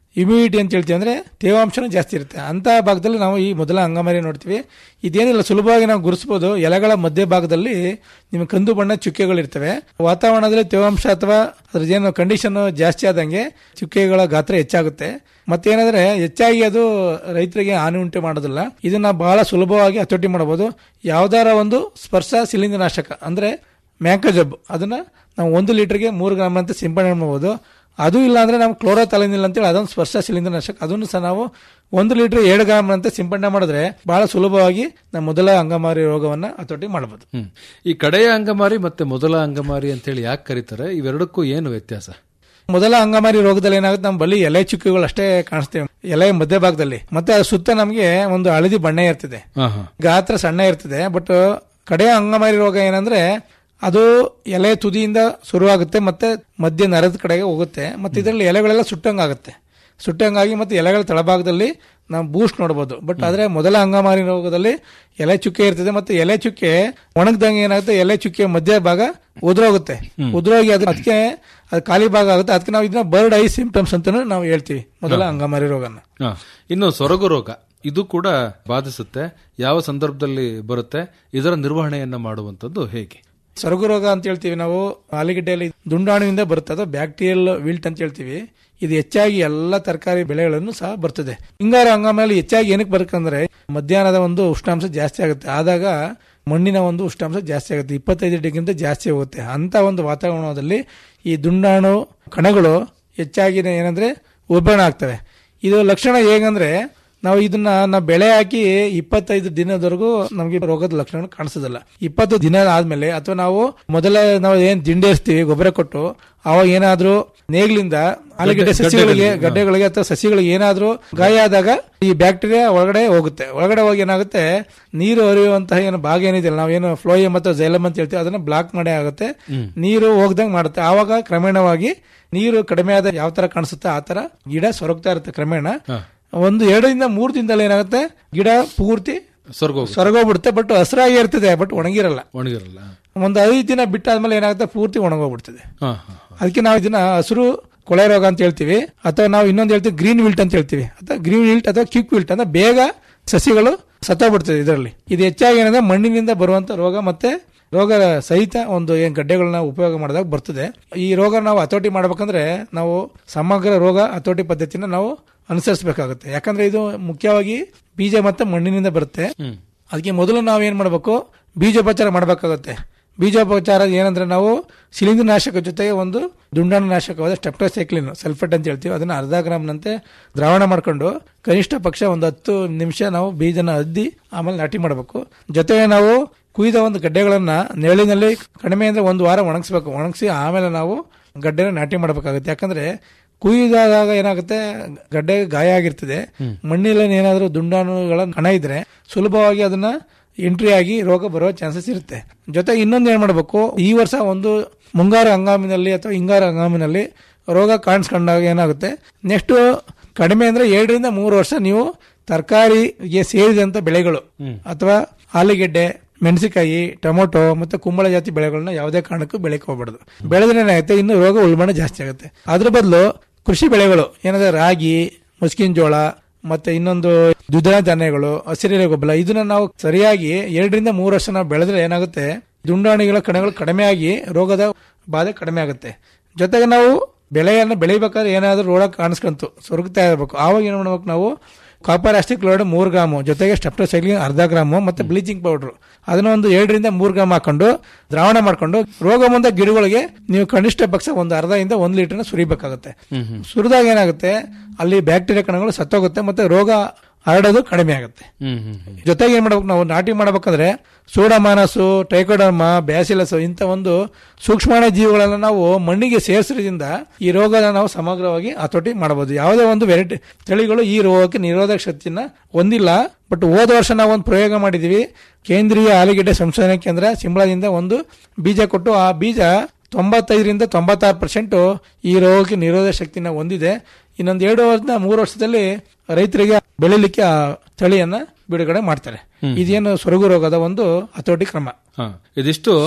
ಇಮ್ಯುನಿಟಿ ಅಂತ ಹೇಳ್ತೀವಿ ಅಂದ್ರೆ ತೇವಾಂಶನೂ ಜಾಸ್ತಿ ಇರುತ್ತೆ ಅಂತ ಭಾಗದಲ್ಲಿ ನಾವು ಈ ಮೊದಲ ಅಂಗಮಾರಿ ನೋಡ್ತೀವಿ ಇದೇನಿಲ್ಲ ಸುಲಭವಾಗಿ ನಾವು ಗುರುಸ್ಬೋದು ಎಲೆಗಳ ಮಧ್ಯ ಭಾಗದಲ್ಲಿ ನಿಮಗೆ ಕಂದು ಬಣ್ಣ ಚುಕ್ಕೆಗಳಿರ್ತವೆ ವಾತಾವರಣದಲ್ಲಿ ತೇವಾಂಶ ಅಥವಾ ಅದ್ರದ್ದೇನು ಕಂಡೀಷನ್ ಜಾಸ್ತಿ ಆದಂಗೆ ಚುಕ್ಕೆಗಳ ಗಾತ್ರ ಹೆಚ್ಚಾಗುತ್ತೆ ಮತ್ತೇನಂದ್ರೆ ಹೆಚ್ಚಾಗಿ ಅದು ರೈತರಿಗೆ ಹಾನಿ ಉಂಟು ಮಾಡೋದಿಲ್ಲ ಇದನ್ನ ಬಹಳ ಸುಲಭವಾಗಿ ಹತೋಟಿ ಮಾಡಬಹುದು ಯಾವ್ದಾರ ಒಂದು ಸ್ಪರ್ಶ ಶಿಲೀಂಧ್ರನಾಶಕ ಅಂದ್ರೆ ಮ್ಯಾಂಕೋಜಬ್ ಅದನ್ನ ನಾವು ಒಂದು ಲೀಟರ್ಗೆ ಮೂರು ಗ್ರಾಮ್ ಅಂತ ಸಿಂಪಡಣೆ ಮಾಡಬಹುದು ಅದು ಇಲ್ಲ ಅಂದ್ರೆ ನಾವು ಕ್ಲೋರೋಥಾಲಿನಿಲ್ ಅಂತೇಳಿ ಅದೊಂದು ಸ್ಪರ್ಶ ಶಿಲೀಂಧ್ರನಾಶಕ ಅದನ್ನು ಸಹ ನಾವು ಒಂದು ಲೀಟರ್ ಏಳು ಗ್ರಾಮ್ ಅಂತ ಸಿಂಪಡಣೆ ಮಾಡಿದ್ರೆ ಬಹಳ ಸುಲಭವಾಗಿ ನಮ್ಮ ಮೊದಲ ಅಂಗಮಾರಿ ರೋಗವನ್ನ ಹತೋಟಿ ಮಾಡಬಹುದು
ಹ್ಮ್ ಈ ಕಡೆಯ ಅಂಗಮಾರಿ ಮತ್ತೆ ಮೊದಲ ಅಂಗಮಾರಿ ಅಂತ ಹೇಳಿ ಯಾಕೆ ಕರೀತಾರೆ ಇವೆರಡಕ್ಕೂ ಏನು ವ್ಯತ್ಯಾಸ
ಮೊದಲ ಅಂಗಮಾರಿ ರೋಗದಲ್ಲಿ ಏನಾಗುತ್ತೆ ನಮ್ಮ ಬಳಿ ಎಲೆ ಚುಕ್ಕಿಗಳು ಅಷ್ಟೇ ಕಾಣಿಸ್ತೇವೆ ಎಲೆ ಮಧ್ಯಭಾಗದಲ್ಲಿ ಮತ್ತೆ ಅದ್ರ ಸುತ್ತ ನಮಗೆ ಒಂದು ಹಳದಿ ಬಣ್ಣ ಇರ್ತದೆ
ಹಾ ಹಾ
ಗಾತ್ರ ಸಣ್ಣ ಇರ್ತದೆ ಬಟ್ ಕಡೆಯ ಅಂಗಮಾರಿ ರೋಗ ಏನಂದ್ರೆ ಅದು ಎಲೆ ತುದಿಯಿಂದ ಶುರುವಾಗುತ್ತೆ ಮತ್ತೆ ಮಧ್ಯ ನರದ ಕಡೆಗೆ ಹೋಗುತ್ತೆ ಮತ್ತೆ ಇದರಲ್ಲಿ ಎಲೆಗಳೆಲ್ಲ ಸುಟ್ಟಂಗಾಗುತ್ತೆ ಸುಟ್ಟಂಗಾಗಿ ಮತ್ತೆ ಎಲೆಗಳ ತಳಭಾಗದಲ್ಲಿ ನಾವು ಬೂಸ್ಟ್ ನೋಡಬಹುದು ಬಟ್ ಆದ್ರೆ ಮೊದಲ ಅಂಗಮಾರಿ ರೋಗದಲ್ಲಿ ಎಲೆ ಚುಕ್ಕೆ ಇರ್ತದೆ ಮತ್ತೆ ಎಲೆ ಚುಕ್ಕೆ ಒಣಗ್ದಂಗೆ ಏನಾಗುತ್ತೆ ಎಲೆ ಚುಕ್ಕೆ ಮಧ್ಯ ಭಾಗ ಉದುರೋಗುತ್ತೆ ಉದುರೋಗಿ ಅದು ಅದಕ್ಕೆ ಅದು ಖಾಲಿ ಭಾಗ ಆಗುತ್ತೆ ಅದಕ್ಕೆ ನಾವು ಇದನ್ನ ಬರ್ಡ್ ಐ ಸಿಂಪ್ಟಮ್ಸ್ ಅಂತಾನು ನಾವು ಹೇಳ್ತೀವಿ ಮೊದಲ ಅಂಗಮಾರಿ ರೋಗನ
ಹಾ. ಇನ್ನು ಸೊರಗು ರೋಗ ಇದು ಕೂಡ ಬಾಧಿಸುತ್ತೆ ಯಾವ ಸಂದರ್ಭದಲ್ಲಿ ಬರುತ್ತೆ ಇದರ ನಿರ್ವಹಣೆಯನ್ನ ಮಾಡುವಂತದ್ದು ಹೇಗೆ
ಸೊರಗು ರೋಗ ಅಂತ ಹೇಳ್ತೀವಿ ನಾವು ಆಲೂಗೆಡ್ಡೆಯಲ್ಲಿ ದುಂಡಾಣುವಿಂದ ಬರುತ್ತೆ ಅದು ಬ್ಯಾಕ್ಟೀರಿಯಲ್ ವಿಲ್ಟ್ ಅಂತ ಹೇಳ್ತೀವಿ ಇದು ಹೆಚ್ಚಾಗಿ ಎಲ್ಲ ತರಕಾರಿ ಬೆಳೆಗಳನ್ನು ಸಹ ಬರ್ತದೆ ಹಿಂಗಾರ ಹಂಗಾಮಲ್ಲಿ ಹೆಚ್ಚಾಗಿ ಏನಕ್ಕೆ ಬರುತ್ತಂದ್ರೆ ಮಧ್ಯಾಹ್ನದ ಒಂದು ಉಷ್ಣಾಂಶ ಜಾಸ್ತಿ ಆಗುತ್ತೆ ಆದಾಗ ಮಣ್ಣಿನ ಒಂದು ಉಷ್ಣಾಂಶ ಜಾಸ್ತಿ ಆಗುತ್ತೆ ಇಪ್ಪತ್ತೈದು ಡಿಗ್ರಿಗಿಂತ ಜಾಸ್ತಿ ಹೋಗುತ್ತೆ ಅಂತ ಒಂದು ವಾತಾವರಣದಲ್ಲಿ ಈ ದುಂಡಾಣು ಕಣಗಳು ಹೆಚ್ಚಾಗಿ ಏನಂದ್ರೆ ಉಲ್ಬಣ ಆಗ್ತವೆ ಇದು ಲಕ್ಷಣ ಹೇಗಂದ್ರೆ ನಾವು ಇದನ್ನ ನಾವು ಬೆಳೆ ಹಾಕಿ ಇಪ್ಪತ್ತೈದು ದಿನದವರೆಗೂ ನಮಗೆ ರೋಗದ ಲಕ್ಷಣ ಕಾಣಿಸೋದಿಲ್ಲ ಇಪ್ಪತ್ತು ದಿನ ಆದ್ಮೇಲೆ ಅಥವಾ ನಾವು ಮೊದಲ ನಾವು ಏನ್ ದಿಂಡೇರಿಸ್ತೀವಿ ಗೊಬ್ಬರ ಕೊಟ್ಟು ಅವಾಗ ಏನಾದ್ರೂ ನೇಗ್ಲಿಂದ ಆಲೂಗೆಡ್ಡೆ ಸಸಿಗಳಿಗೆ ಗಡ್ಡೆಗಳಿಗೆ ಅಥವಾ ಸಸಿಗಳಿಗೆ ಏನಾದ್ರೂ ಗಾಯ ಆದಾಗ ಈ ಬ್ಯಾಕ್ಟೀರಿಯಾ ಒಳಗಡೆ ಹೋಗುತ್ತೆ ಒಳಗಡೆ ಹೋಗಿ ಏನಾಗುತ್ತೆ ನೀರು ಹರಿಯುವಂತಹ ಏನು ಭಾಗ ಏನಿದೆಯಲ್ಲ ನಾವೇನು ಫ್ಲೋಯಮ್ ಅಥವಾ ಜೈಲಮ್ ಅಂತ ಹೇಳ್ತೀವಿ ಅದನ್ನ ಬ್ಲಾಕ್ ಮಾಡೇ ಆಗುತ್ತೆ ನೀರು ಹೋಗ್ದಂಗ್ ಮಾಡುತ್ತೆ ಆವಾಗ ಕ್ರಮೇಣವಾಗಿ ನೀರು ಕಡಿಮೆ ಆದ ಯಾವ ತರ ಕಾಣಿಸುತ್ತೆ ಆ ತರ ಗಿಡ ಸೊರಗ್ತಾ ಇರುತ್ತೆ ಕ್ರಮೇಣ ಒಂದು ಎರಡರಿಂದ ಮೂರು ದಿನದಲ್ಲಿ ಏನಾಗುತ್ತೆ ಗಿಡ ಪೂರ್ತಿ
ಸೊರಗು
ಸೊರಗೋಗ್ಬಿಡುತ್ತೆ ಬಟ್ ಹಸಿರಾಗಿ ಇರ್ತದೆ ಬಟ್ ಒಣಗಿರಲ್ಲ
ಒಣಗಿರಲ್ಲ
ಒಂದು ಐದು ದಿನ ಬಿಟ್ಟಾದ್ಮೇಲೆ ಏನಾಗುತ್ತೆ ಪೂರ್ತಿ ಒಣಗೋಗ್ಬಿಡ್ತದೆ
ಹಾ ಹಾ
ಅದಕ್ಕೆ ನಾವು ಇದನ್ನ ಹಸಿರು ಕೊಳೆ ರೋಗ ಅಂತ ಹೇಳ್ತೀವಿ ಅಥವಾ ನಾವು ಇನ್ನೊಂದು ಹೇಳ್ತೀವಿ ಗ್ರೀನ್ ವಿಲ್ಟ್ ಅಂತ ಹೇಳ್ತೀವಿ ಅಥವಾ ಗ್ರೀನ್ ವಿಲ್ಟ್ ಅಥವಾ ಕ್ವಿಕ್ ವಿಲ್ಟ್ ಅಂದ್ರೆ ಬೇಗ ಸಸಿಗಳು ಸತ್ತೋಗ್ಬಿಡ್ತದೆ ಇದರಲ್ಲಿ ಇದು ಹೆಚ್ಚಾಗಿ ಏನಂದ್ರೆ ಮಣ್ಣಿನಿಂದ ಬರುವಂತ ರೋಗ ಮತ್ತೆ ರೋಗ ಸಹಿತ ಒಂದು ಏನ್ ಗಡ್ಡೆಗಳನ್ನ ಉಪಯೋಗ ಮಾಡಿದಾಗ ಬರ್ತದೆ ಈ ರೋಗ ನಾವು ಹತೋಟಿ ಮಾಡ್ಬೇಕಂದ್ರೆ ನಾವು ಸಮಗ್ರ ರೋಗ ಹತೋಟಿ ಪದ್ಧತಿನ ನಾವು ಅನುಸರಿಸಬೇಕಾಗುತ್ತೆ ಯಾಕಂದ್ರೆ ಇದು ಮುಖ್ಯವಾಗಿ ಬೀಜ ಮತ್ತೆ ಮಣ್ಣಿನಿಂದ ಬರುತ್ತೆ ಅದಕ್ಕೆ ಮೊದಲು ನಾವು ಏನ್ ಮಾಡಬೇಕು ಬೀಜೋಪಚಾರ ಮಾಡಬೇಕಾಗುತ್ತೆ ಬೀಜೋಪಚಾರ ಏನಂದ್ರೆ ನಾವು ಶಿಲೀಂಧ್ರ ನಾಶಕ ಜೊತೆಗೆ ಒಂದು ದುಂಡಾಣು ನಾಶಕವಾದ ಸ್ಟೆಪ್ಟೋಸೈಕ್ಲಿನ್ ಸಲ್ಫೇಟ್ ಅಂತ ಹೇಳ್ತೀವಿ ಅದನ್ನ ಅರ್ಧ ಗ್ರಾಮ್ನಂತೆ ದ್ರಾವಣ ಮಾಡ್ಕೊಂಡು ಕನಿಷ್ಠ ಪಕ್ಷ ಒಂದು ಹತ್ತು ನಿಮಿಷ ನಾವು ಬೀಜನ ಅದ್ದಿ ಆಮೇಲೆ ನಾಟಿ ಮಾಡಬೇಕು ಜೊತೆಗೆ ನಾವು ಕುಯ್ದ ಒಂದು ಗಡ್ಡೆಗಳನ್ನ ನೆರಳಿನಲ್ಲಿ ಕಡಿಮೆ ಅಂದ್ರೆ ಒಂದು ವಾರ ಒಣಗಿಸ್ಬೇಕು ಒಣಗಿಸಿ ಆಮೇಲೆ ನಾವು ಗಡ್ಡೆನ ನಾಟಿ ಮಾಡಬೇಕಾಗುತ್ತೆ ಯಾಕಂದ್ರೆ ಕುಯ್ದಾಗ ಏನಾಗುತ್ತೆ ಗಡ್ಡೆ ಗಾಯ ಆಗಿರ್ತದೆ ಮಣ್ಣಿನಲ್ಲಿ ಏನಾದರೂ ದುಂಡಾಣುಗಳ ಕಣ ಇದ್ರೆ ಸುಲಭವಾಗಿ ಅದನ್ನ ಎಂಟ್ರಿ ಆಗಿ ರೋಗ ಬರೋ ಚಾನ್ಸಸ್ ಇರುತ್ತೆ ಜೊತೆಗೆ ಇನ್ನೊಂದು ಏನ್ ಮಾಡಬೇಕು ಈ ವರ್ಷ ಒಂದು ಮುಂಗಾರು ಹಂಗಾಮಿನಲ್ಲಿ ಅಥವಾ ಹಿಂಗಾರು ಹಂಗಾಮಿನಲ್ಲಿ ರೋಗ ಕಾಣಿಸ್ಕೊಂಡಾಗ ಏನಾಗುತ್ತೆ ನೆಕ್ಸ್ಟ್ ಕಡಿಮೆ ಅಂದ್ರೆ ಎರಡರಿಂದ ಮೂರು ವರ್ಷ ನೀವು ತರಕಾರಿಗೆ ಸೇರಿದಂತ ಬೆಳೆಗಳು ಅಥವಾ ಆಲೂಗೆಡ್ಡೆ ಮೆಣಸಿನಕಾಯಿ ಟೊಮೊಟೊ ಮತ್ತೆ ಕುಂಬಳ ಜಾತಿ ಬೆಳೆಗಳನ್ನ ಯಾವುದೇ ಕಾರಣಕ್ಕೂ ಬೆಳೆಕ್ ಹೋಗ್ಬಾರ್ದು ಬೆಳೆದ್ರೆ ಏನಾಗುತ್ತೆ ಇನ್ನು ರೋಗ ಉಲ್ಬಣ ಜಾಸ್ತಿ ಆಗುತ್ತೆ ಅದ್ರ ಬದಲು ಕೃಷಿ ಬೆಳೆಗಳು ಏನಂದ್ರೆ ರಾಗಿ ಮುಸ್ಕಿನ ಜೋಳ ಮತ್ತೆ ಇನ್ನೊಂದು ದ್ವಿದಳ ಧಾನ್ಯಗಳು ಹಸಿರೆಲೆ ಗೊಬ್ಬರ ಇದನ್ನ ನಾವು ಸರಿಯಾಗಿ ಎರಡರಿಂದ ಮೂರು ವರ್ಷ ನಾವು ಬೆಳೆದ್ರೆ ಏನಾಗುತ್ತೆ ದುಂಡಾಣಿಗಳ ಕಣಗಳು ಕಡಿಮೆ ಆಗಿ ರೋಗದ ಬಾಧೆ ಕಡಿಮೆ ಆಗುತ್ತೆ ಜೊತೆಗೆ ನಾವು ಬೆಳೆಯನ್ನು ಬೆಳಿಬೇಕಾದ್ರೆ ಏನಾದ್ರೂ ರೋಗ ಕಾಣಿಸ್ಕೊಂತು ಸೊರಗ್ತಾ ಇರಬೇಕು ಆವಾಗ ಏನ್ ಮಾಡ್ಬೇಕು ನಾವು ಕಾಪರ್ ಆಸ್ಟಿಕ್ ಕ್ಲೋರೈಡ್ ಮೂರು ಗ್ರಾಮು ಜೊತೆಗೆ ಸ್ಟೆಪ್ಟೋಸೈಕ್ಲಿನ್ ಅರ್ಧ ಗ್ರಾಮು ಮತ್ತೆ ಬ್ಲೀಚಿಂಗ್ ಪೌಡರ್ ಅದನ್ನ ಒಂದು ಎರಡರಿಂದ ಮೂರು ಗ್ರಾಮ್ ಹಾಕೊಂಡು ದ್ರಾವಣ ಮಾಡ್ಕೊಂಡು ರೋಗ ಬಂದ ಗಿಡಗಳಿಗೆ ನೀವು ಕನಿಷ್ಠ ಪಕ್ಷ ಒಂದು ಅರ್ಧದಿಂದ ಒಂದು ಲೀಟರ್ನ ಸುರಿಬೇಕಾಗುತ್ತೆ ಸುರಿದಾಗ ಏನಾಗುತ್ತೆ ಅಲ್ಲಿ ಬ್ಯಾಕ್ಟೀರಿಯಾ ಕಣಗಳು ಸತ್ತೋಗುತ್ತೆ ಮತ್ತೆ ರೋಗ ಹರಡೋದು ಕಡಿಮೆ ಆಗುತ್ತೆ
ಹ್ಮ್ ಹ್ಮ್ ಹ್ಮ್.
ಜೊತೆಗೆ ಏನ್ ಮಾಡ್ಬೇಕು ನಾವು ನಾಟಿ ಮಾಡ್ಬೇಕಂದ್ರೆ ಸೋಡಮಾನಸು ಟೈಕೋಡರ್ಮ ಬ್ಯಾಸಿಲಸ್ ಇಂಥ ಒಂದು ಸೂಕ್ಷ್ಮಾಣು ಜೀವಿಗಳನ್ನ ನಾವು ಮಣ್ಣಿಗೆ ಸೇರಿಸೋದ್ರಿಂದ ಈ ರೋಗನ ನಾವು ಸಮಗ್ರವಾಗಿ ಹತೋಟಿ ಮಾಡಬಹುದು ಯಾವುದೇ ಒಂದು ವೆರೈಟಿ ತಳಿಗಳು ಈ ರೋಗಕ್ಕೆ ನಿರೋಧಕ ಶಕ್ತಿನ ಹೊಂದಿಲ್ಲ ಬಟ್ ಹೋದ ವರ್ಷ ನಾವು ಒಂದು ಪ್ರಯೋಗ ಮಾಡಿದೀವಿ ಕೇಂದ್ರೀಯ ಆಲೂಗೆಡ್ಡೆ ಸಂಶೋಧನಾ ಕೇಂದ್ರ ಸಿಂಬಳದಿಂದ ಒಂದು ಬೀಜ ಕೊಟ್ಟು ಆ ಬೀಜ ತೊಂಬತ್ತೈದರಿಂದ ತೊಂಬತ್ತಾರು ಪರ್ಸೆಂಟ್ ಈ ರೋಗಕ್ಕೆ ನಿರೋಧಕ ಶಕ್ತಿನ ಹೊಂದಿದೆ ಇನ್ನೊಂದು ಎರಡು ವರ್ಷದ ಮೂರು ವರ್ಷದಲ್ಲಿ ರೈತರಿಗೆ ಬೆಳಿಲಿಕ್ಕೆ ಆ ತಳಿಯನ್ನ ಬಿಡುಗಡೆ ಮಾಡ್ತಾರೆ ಇದೇನು ಸೊರಗು ರೋಗದ ಒಂದು ಹತೋಟಿ ಕ್ರಮ
ಹಾ ಇದಿಷ್ಟು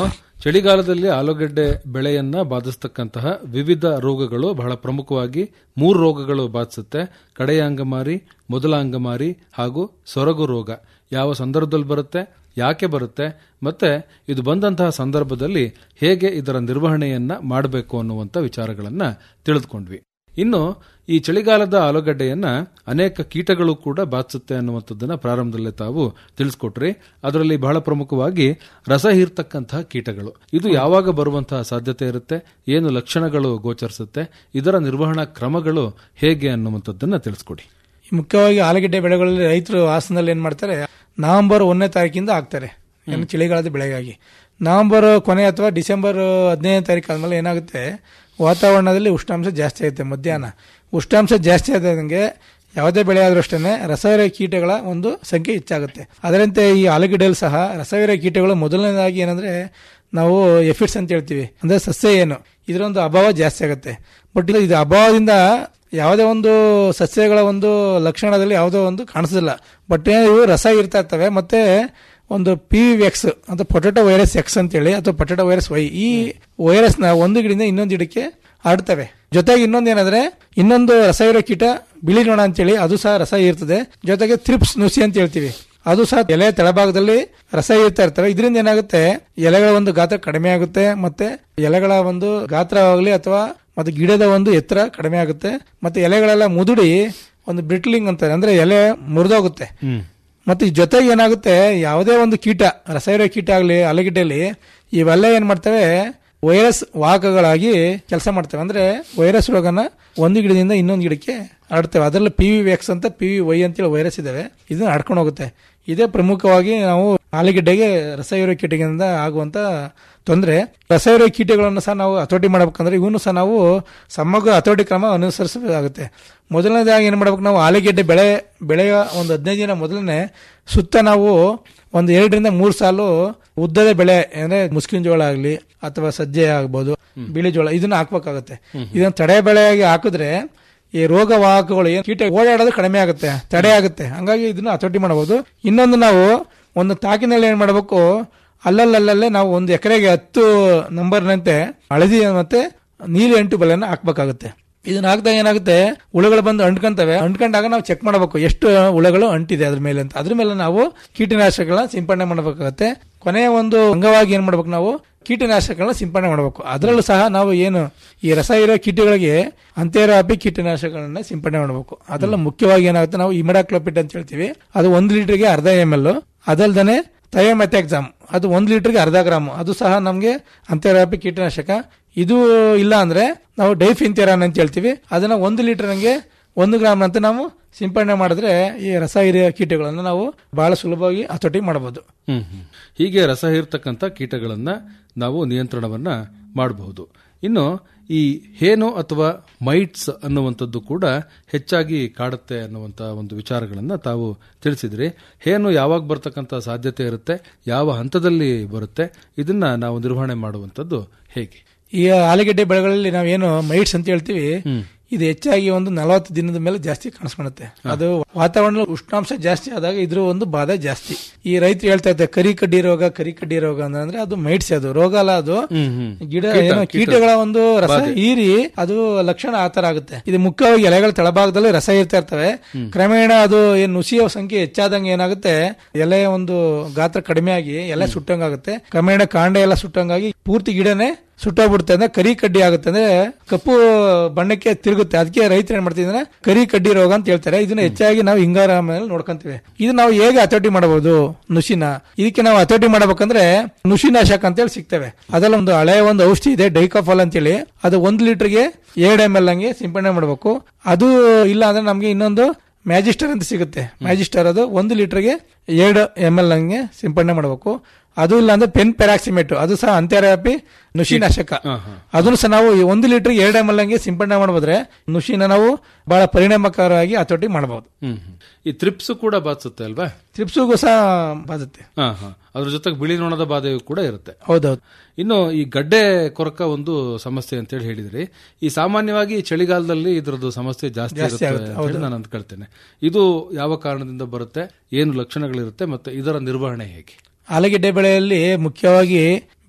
ಚಳಿಗಾಲದಲ್ಲಿ ಆಲೂಗಡ್ಡೆ ಬೆಳೆಯನ್ನ ಬಾಧಿಸ್ತಕ್ಕಂತಹ ವಿವಿಧ ರೋಗಗಳು ಬಹಳ ಪ್ರಮುಖವಾಗಿ ಮೂರು ರೋಗಗಳು ಬಾಧಿಸುತ್ತೆ ಕಡೆಯ ಅಂಗಮಾರಿ ಮೊದಲ ಅಂಗಮಾರಿ ಹಾಗೂ ಸೊರಗು ರೋಗ ಯಾವ ಸಂದರ್ಭದಲ್ಲಿ ಬರುತ್ತೆ ಯಾಕೆ ಬರುತ್ತೆ ಮತ್ತೆ ಇದು ಬಂದಂತಹ ಸಂದರ್ಭದಲ್ಲಿ ಹೇಗೆ ಇದರ ನಿರ್ವಹಣೆಯನ್ನ ಮಾಡಬೇಕು ಅನ್ನುವಂಥ ವಿಚಾರಗಳನ್ನ ತಿಳಿದುಕೊಂಡ್ವಿ ಇನ್ನು ಈ ಚಳಿಗಾಲದ ಆಲೂಗಡ್ಡೆಯನ್ನ ಅನೇಕ ಕೀಟಗಳು ಕೂಡ ಬಾಧಿಸುತ್ತೆ ಅನ್ನುವಂಥದ್ದನ್ನ ಪ್ರಾರಂಭದಲ್ಲೇ ತಾವು ತಿಳಿಸ್ಕೊಟ್ರಿ ಅದರಲ್ಲಿ ಬಹಳ ಪ್ರಮುಖವಾಗಿ ರಸ ಹೀರ್ತಕ್ಕಂತಹ ಕೀಟಗಳು ಇದು ಯಾವಾಗ ಬರುವಂತಹ ಸಾಧ್ಯತೆ ಇರುತ್ತೆ ಏನು ಲಕ್ಷಣಗಳು ಗೋಚರಿಸುತ್ತೆ ಇದರ ನಿರ್ವಹಣಾ ಕ್ರಮಗಳು ಹೇಗೆ ಅನ್ನುವಂಥದ್ದನ್ನ ತಿಳಿಸ್ಕೊಡಿ
ಮುಖ್ಯವಾಗಿ ಆಲೂಗೆಡ್ಡೆ ಬೆಳೆಗಳಲ್ಲಿ ರೈತರು ಹಾಸನದಲ್ಲಿ ಏನ್ ಮಾಡ್ತಾರೆ ನವೆಂಬರ್ ಒಂದನೇ ತಾರೀಕಿಂದ ಹಾಕ್ತಾರೆ ಏನು ಚಳಿಗಾಲದ ಬೆಳೆಗಾಗಿ ನವೆಂಬರ್ ಕೊನೆ ಅಥವಾ ಡಿಸೆಂಬರ್ ಹದಿನೈದನೇ ತಾರೀಕು ಆದ್ಮೇಲೆ ಏನಾಗುತ್ತೆ ವಾತಾವರಣದಲ್ಲಿ ಉಷ್ಣಾಂಶ ಜಾಸ್ತಿ ಆಗುತ್ತೆ ಮಧ್ಯಾಹ್ನ ಉಷ್ಣಾಂಶ ಜಾಸ್ತಿ ಆದಂಗೆ ಯಾವುದೇ ಬೆಳೆ ಆದ್ರೂ ಅಷ್ಟೇ ರಸಹೀರ ಕೀಟಗಳ ಒಂದು ಸಂಖ್ಯೆ ಹೆಚ್ಚಾಗುತ್ತೆ ಅದರಂತೆ ಈ ಆಲೂಗೆಡ್ಡೆಯಲ್ಲಿ ಸಹ ರಸಹೀರ ಕೀಟಗಳು ಮೊದಲನೇದಾಗಿ ಏನಂದ್ರೆ ನಾವು ಎಫಿಡ್ಸ್ ಅಂತ ಹೇಳ್ತೀವಿ ಅಂದ್ರೆ ಸಸ್ಯ ಏನು ಇದರೊಂದು ಅಭಾವ ಜಾಸ್ತಿ ಆಗುತ್ತೆ ಬಟ್ ಇದು ಅಭಾವದಿಂದ ಯಾವುದೇ ಒಂದು ಸಸ್ಯಗಳ ಒಂದು ಲಕ್ಷಣದಲ್ಲಿ ಯಾವುದೋ ಒಂದು ಕಾಣಿಸೋದಿಲ್ಲ ಬಟ್ ಇವು ರಸ ಇರ್ತಾ ಇರ್ತವೆ ಮತ್ತೆ ಒಂದು ಪಿ ವಿ ಎಕ್ಸ್ ಅಂತ ಪೊಟೆಟೋ ವೈರಸ್ ಎಕ್ಸ್ ಅಂತೇಳಿ ಅಥವಾ ಪೊಟೆಟೋ ವೈರಸ್ ವೈ ಈ ವೈರಸ್ ನ ಒಂದು ಗಿಡದಿಂದ ಇನ್ನೊಂದು ಗಿಡಕ್ಕೆ ಹರಡ್ತವೆ ಜೊತೆಗೆ ಇನ್ನೊಂದು ಏನಂದ್ರೆ ಇನ್ನೊಂದು ರಸ ಇರೋ ಕೀಟ ಬಿಳಿ ನೊಣ ಅಂತೇಳಿ ಅದು ಸಹ ರಸ ಇರ್ತದೆ ಜೊತೆಗೆ ಥ್ರಿಪ್ಸ್ ನುಸಿ ಅಂತ ಹೇಳ್ತೀವಿ ಅದು ಸಹ ಎಲೆ ತಳಭಾಗದಲ್ಲಿ ರಸ ಇರ್ತಾ ಇರ್ತವೆ ಇದರಿಂದ ಏನಾಗುತ್ತೆ ಎಲೆಗಳ ಒಂದು ಗಾತ್ರ ಕಡಿಮೆ ಆಗುತ್ತೆ ಮತ್ತೆ ಎಲೆಗಳ ಒಂದು ಗಾತ್ರವಾಗಲಿ ಅಥವಾ ಮತ್ತೆ ಗಿಡದ ಒಂದು ಎತ್ತರ ಕಡಿಮೆ ಆಗುತ್ತೆ ಮತ್ತೆ ಎಲೆಗಳೆಲ್ಲ ಮುದುಡಿ ಒಂದು ಬ್ರಿಟ್ಲಿಂಗ್ ಅಂತಾರೆ ಅಂದ್ರೆ ಎಲೆ ಮುರಿದೋಗುತ್ತೆ ಮತ್ತೆ ಈ ಜೊತೆಗೆ ಏನಾಗುತ್ತೆ ಯಾವುದೇ ಒಂದು ಕೀಟ ರಸಾಯನ ಕೀಟ ಆಗಲಿ ಆಲೂಗೆಡ್ಡೆಯಲ್ಲಿ ಇವೆಲ್ಲ ಏನ್ ಮಾಡ್ತವೆ ವೈರಸ್ ವಾಹಕಗಳಾಗಿ ಕೆಲಸ ಮಾಡ್ತವೆ ಅಂದ್ರೆ ವೈರಸ್ ರೋಗನ ಒಂದು ಗಿಡದಿಂದ ಇನ್ನೊಂದು ಗಿಡಕ್ಕೆ ಹರಡ್ತವೆ ಅದರಲ್ಲಿ ಪಿ ವಿ ಎಕ್ಸ್ ಅಂತ ಪಿ ವಿ ವೈ ಅಂತೇಳಿ ವೈರಸ್ ಇದಾವೆ ಇದನ್ನ ಹಡ್ಕೊಂಡು ಹೋಗುತ್ತೆ ಇದೇ ಪ್ರಮುಖವಾಗಿ ನಾವು ಆಲೂಗೆಡ್ಡೆಗೆ ರಸಹೀರೋ ಕೀಟಗಳಿಂದ ಆಗುವಂತ ತೊಂದರೆ ರಸಹೀರೋ ಕೀಟಗಳನ್ನು ಸಹ ನಾವು ಹತೋಟಿ ಮಾಡ್ಬೇಕಂದ್ರೆ ಇವನು ಸಹ ನಾವು ಸಮಗ್ರ ಹತೋಟಿ ಕ್ರಮ ಅನುಸರಿಸಬೇಕಾಗುತ್ತೆ ಮೊದಲನೇದಾಗಿ ಏನ್ ಮಾಡ್ಬೇಕು ನಾವು ಆಲೂಗೆಡ್ಡೆ ಬೆಳೆ ಬೆಳೆಯ ಒಂದು ಹದಿನೈದು ದಿನ ಮೊದಲನೇ ಸುತ್ತ ನಾವು ಒಂದು ಎರಡರಿಂದ ಮೂರು ಸಾಲು ಉದ್ದದ ಬೆಳೆ ಅಂದ್ರೆ ಮುಸ್ಕಿನ ಜೋಳ ಆಗಲಿ ಅಥವಾ ಸಜ್ಜೆ ಆಗ್ಬೋದು ಬಿಳಿ ಜೋಳ ಇದನ್ನ ಹಾಕ್ಬೇಕಾಗುತ್ತೆ ಇದನ್ನ ತಡೆ ಬೆಳೆಯಾಗಿ ಹಾಕಿದ್ರೆ ಈ ರೋಗ ವಾಹಕಗಳು ಏನು ಕೀಟ ಓಡಾಡೋದು ಕಡಿಮೆ ಆಗುತ್ತೆ ತಡೆ ಆಗುತ್ತೆ ಹಂಗಾಗಿ ಇದನ್ನ ಹತೋಟಿ ಮಾಡಬಹುದು ಇನ್ನೊಂದು ನಾವು ಒಂದು ತಾಕಿನಲ್ಲಿ ಏನ್ ಮಾಡಬೇಕು ಅಲ್ಲಲ್ಲಲ್ಲೇ ನಾವು ಒಂದು ಎಕರೆಗೆ ಹತ್ತು ನಂಬರ್ನಂತೆ ಹಳದಿ ಮತ್ತೆ ನೀಲಿ ಅಂಟು ಬಲೆಯನ್ನು ಹಾಕ್ಬೇಕಾಗುತ್ತೆ ಇದನ್ನ ಹಾಕಿದಾಗ ಏನಾಗುತ್ತೆ ಹುಳುಗಳು ಬಂದು ಅಂಟ್ಕೊಂತವೆ ಅಂಟ್ಕೊಂಡಾಗ ನಾವು ಚೆಕ್ ಮಾಡಬೇಕು ಎಷ್ಟು ಹುಳುಗಳು ಅಂಟಿದೆ ಅದ್ರ ಮೇಲೆ ಅಂತ ಅದ್ರ ಮೇಲೆ ನಾವು ಕೀಟನಾಶಕಗಳನ್ನ ಸಿಂಪಡಣೆ ಮಾಡಬೇಕಾಗತ್ತೆ ಕೊನೆಯ ಒಂದು ಅಂಗವಾಗಿ ಏನ್ ಮಾಡ್ಬೇಕು ನಾವು ಕೀಟನಾಶಕಗಳನ್ನ ಸಿಂಪಡಣೆ ಮಾಡಬೇಕು ಅದರಲ್ಲೂ ಸಹ ನಾವು ಏನು ಈ ರಸ ಇರೋ ಕೀಟಗಳಿಗೆ ಅಂತ್ಯರಾಪಿ ಕೀಟನಾಶಕಗಳನ್ನ ಸಿಂಪಡಣೆ ಮಾಡಬೇಕು ಅದೆಲ್ಲ ಮುಖ್ಯವಾಗಿ ಏನಾಗುತ್ತೆ ನಾವು ಇಮಿಡಾಕ್ಲೋಪಿಟ್ ಅಂತ ಹೇಳ್ತೀವಿ ಅದು ಒಂದು ಲೀಟರ್ಗೆ ಅರ್ಧ ಎಮ್ ಎಲ್ ಅದಲ್ದನೆ ಥಯೋಮೆಥಾಕ್ಸಾಮ್ ಅದು ಒಂದು ಲೀಟರ್ಗೆ ಅರ್ಧ ಗ್ರಾಮ್ ಅದು ಸಹ ನಮಗೆ ಅಂತ್ಯರಾಪಿ ಕೀಟನಾಶಕ ಇದು ಇಲ್ಲ ಅಂದ್ರೆ ನಾವು ಡೈಫಿಂತೆರಾನ್ ಅಂತ ಹೇಳ್ತೀವಿ ಅದನ್ನ ಒಂದು ಲೀಟರ್ಗೆ ಒಂದು ಗ್ರಾಮ್ ಅಂತ ನಾವು ಸಿಂಪಡಣೆ ಮಾಡಿದ್ರೆ ಈ ರಸ ಹಿರಿಯ ಕೀಟಗಳನ್ನು ನಾವು ಬಹಳ ಸುಲಭವಾಗಿ ಹತೋಟಿ ಮಾಡಬಹುದು
ಹ್ಮ್ ಹ್ಮ್. ಹೀಗೆ ರಸ ಹೀರ್ತಕ್ಕಂಥ ಕೀಟಗಳನ್ನ ನಾವು ನಿಯಂತ್ರಣವನ್ನ ಮಾಡಬಹುದು ಇನ್ನು ಈ ಹೇನು ಅಥವಾ ಮೈಟ್ಸ್ ಅನ್ನುವಂಥದ್ದು ಕೂಡ ಹೆಚ್ಚಾಗಿ ಕಾಡುತ್ತೆ ಅನ್ನುವಂಥ ಒಂದು ವಿಚಾರಗಳನ್ನ ತಾವು ತಿಳಿಸಿದ್ರಿ ಹೇನು ಯಾವಾಗ ಬರ್ತಕ್ಕಂಥ ಸಾಧ್ಯತೆ ಇರುತ್ತೆ ಯಾವ ಹಂತದಲ್ಲಿ ಬರುತ್ತೆ ಇದನ್ನ ನಾವು ನಿರ್ವಹಣೆ ಮಾಡುವಂಥದ್ದು ಹೇಗೆ
ಈ ಆಲೂಗೆಡ್ಡೆ ಬೆಳೆಗಳಲ್ಲಿ ನಾವೇನು ಮೈಟ್ಸ್ ಅಂತ ಹೇಳ್ತೀವಿ ಇದು ಹೆಚ್ಚಾಗಿ ಒಂದು ನಲವತ್ತು ದಿನದ ಮೇಲೆ ಜಾಸ್ತಿ ಕಾಣಿಸ್ಕೊಳುತ್ತೆ ಅದು ವಾತಾವರಣ ಉಷ್ಣಾಂಶ ಜಾಸ್ತಿ ಆದಾಗ ಇದ್ರ ಒಂದು ಬಾಧೆ ಜಾಸ್ತಿ ಈ ರೈತರು ಹೇಳ್ತಾ ಇರ್ತಾರೆ ಕರಿ ಕಡ್ಡಿ ರೋಗ ಕರಿ ಕಡ್ಡಿ ರೋಗ ಅಂದ್ರೆ ಅದು ಮೈಟ್ಸ್ ಅದು ರೋಗ ಅಲ್ಲ ಅದು ಗಿಡ ಏನೋ ಕೀಟಗಳ ಒಂದು ರಸ ಹೀರಿ ಅದು ಲಕ್ಷಣ ಆತರ ಆಗುತ್ತೆ ಇದು ಮುಖ್ಯವಾಗಿ ಎಲೆಗಳ ತಳಭಾಗದಲ್ಲಿ ರಸ ಇರ್ತಾ ಇರ್ತವೆ ಕ್ರಮೇಣ ಅದು ಏನ್ ನುಸಿಯ ಸಂಖ್ಯೆ ಹೆಚ್ಚಾದಂಗೆ ಏನಾಗುತ್ತೆ ಎಲೆ ಒಂದು ಗಾತ್ರ ಕಡಿಮೆ ಆಗಿ ಎಲೆ ಸುಟ್ಟಂಗಾಗುತ್ತೆ ಕ್ರಮೇಣ ಕಾಂಡ ಎಲ್ಲ ಸುಟ್ಟಂಗಾಗಿ ಪೂರ್ತಿ ಗಿಡನೇ ಸುಟ್ಟೋಗ್ಬಿಡುತ್ತೆ ಅಂದ್ರೆ ಕರಿ ಕಡ್ಡಿ ಆಗುತ್ತೆ ಅಂದ್ರೆ ಕಪ್ಪು ಬಣ್ಣಕ್ಕೆ ತಿರುಗುತ್ತೆ ಅದಕ್ಕೆ ರೈತರು ಏನ್ ಮಾಡ್ತಿದ್ರೆ ಕರಿ ಕಡ್ಡಿ ರೋಗ ಅಂತ ಹೇಳ್ತಾರೆ ಇದನ್ನ ಹೆಚ್ಚಾಗಿ ನಾವು ಹಿಂಗಾರ ಮೇಲೆ ನೋಡ್ಕೊಂತೀವಿ ಇದು ನಾವು ಹೇಗೆ ಹತೋಟಿ ಮಾಡಬಹುದು ನುಸಿನ ಇದಕ್ಕೆ ನಾವು ಹತೋಟಿ ಮಾಡಬೇಕಂದ್ರೆ ನುಸಿನಾಶಕ ಅಂತ ಹೇಳಿ ಸಿಗ್ತವೆ ಅದೆಲ್ಲ ಒಂದು ಹಳೆಯ ಒಂದು ಔಷಧಿ ಇದೆ ಡೈಕಾಫಾಲ್ ಅಂತೇಳಿ ಅದು ಒಂದು ಲೀಟರ್ಗೆ ಎರಡು ಎಮ್ ಎಲ್ ಹಂಗೆ ಸಿಂಪಡಣೆ ಮಾಡಬೇಕು ಅದು ಇಲ್ಲ ಅಂದ್ರೆ ನಮ್ಗೆ ಇನ್ನೊಂದು ಮ್ಯಾಜಿಸ್ಟರ್ ಅಂತ ಸಿಗುತ್ತೆ ಮ್ಯಾಜಿಸ್ಟರ್ ಅದು ಒಂದು ಲೀಟರ್ಗೆ ಎರಡು ಎಮ್ ಎಲ್ ಹಂಗೆ ಸಿಂಪಡಣೆ ಮಾಡಬೇಕು ಅದು ಇಲ್ಲ ಅಂದ್ರೆ ಪೆನ್ ಪೆರಾಕ್ಸಿಮೇಟ್ ಅದು ಸಹ ಅಂತ್ಯರಾಪಿ ನುಸಿನಾಶಕ ಅದನ್ನು ಸಹ ನಾವು ಈ ಒಂದು ಲೀಟರ್ ಎರಡು ಎಮ್ ಎಲ್ ಹಂಗೆ ಸಿಂಪಡಣೆ ಮಾಡಬೋದ್ರೆ ನುಸಿನ ನಾವು ಬಹಳ ಪರಿಣಾಮಕಾರವಾಗಿ ಹತೋಟಿ ಮಾಡಬಹುದು
ಹ್ಮ್ ಹ್ಮ್. ಈ ತ್ರಿಪ್ಸ್ ಕೂಡ ಬಾಧಿಸುತ್ತೆ ಅಲ್ವಾ
ತ್ರಿಪ್ಸುಗೂ ಸಹ ಬಾಧುತ್ತೆ
ಹಾ ಹಾ ಅದ್ರ ಜೊತೆಗೆ ಬಿಳಿ ನೊಣದ ಬಾಧೆಯು ಕೂಡ ಇರುತ್ತೆ
ಹೌದೌದು
ಇನ್ನು ಈ ಗಡ್ಡೆ ಕೊರಕ ಒಂದು ಸಮಸ್ಯೆ ಅಂತ ಹೇಳಿ ಹೇಳಿದ್ರಿ ಈ ಸಾಮಾನ್ಯವಾಗಿ ಚಳಿಗಾಲದಲ್ಲಿ ಇದ್ರದ್ದು ಸಮಸ್ಯೆ ಜಾಸ್ತಿ ಇರುತ್ತೆ ಅಂತ ಹೇಳಿ ನಾನು ಅಂದ್ಕೊಳ್ತೇನೆ ಇದು ಯಾವ ಕಾರಣದಿಂದ ಬರುತ್ತೆ ಏನು ಲಕ್ಷಣಗಳಿರುತ್ತೆ ಮತ್ತೆ ಇದರ ನಿರ್ವಹಣೆ ಹೇಗೆ
ಆಲೂಗೆಡ್ಡೆ ಬೆಳೆಯಲ್ಲಿ ಮುಖ್ಯವಾಗಿ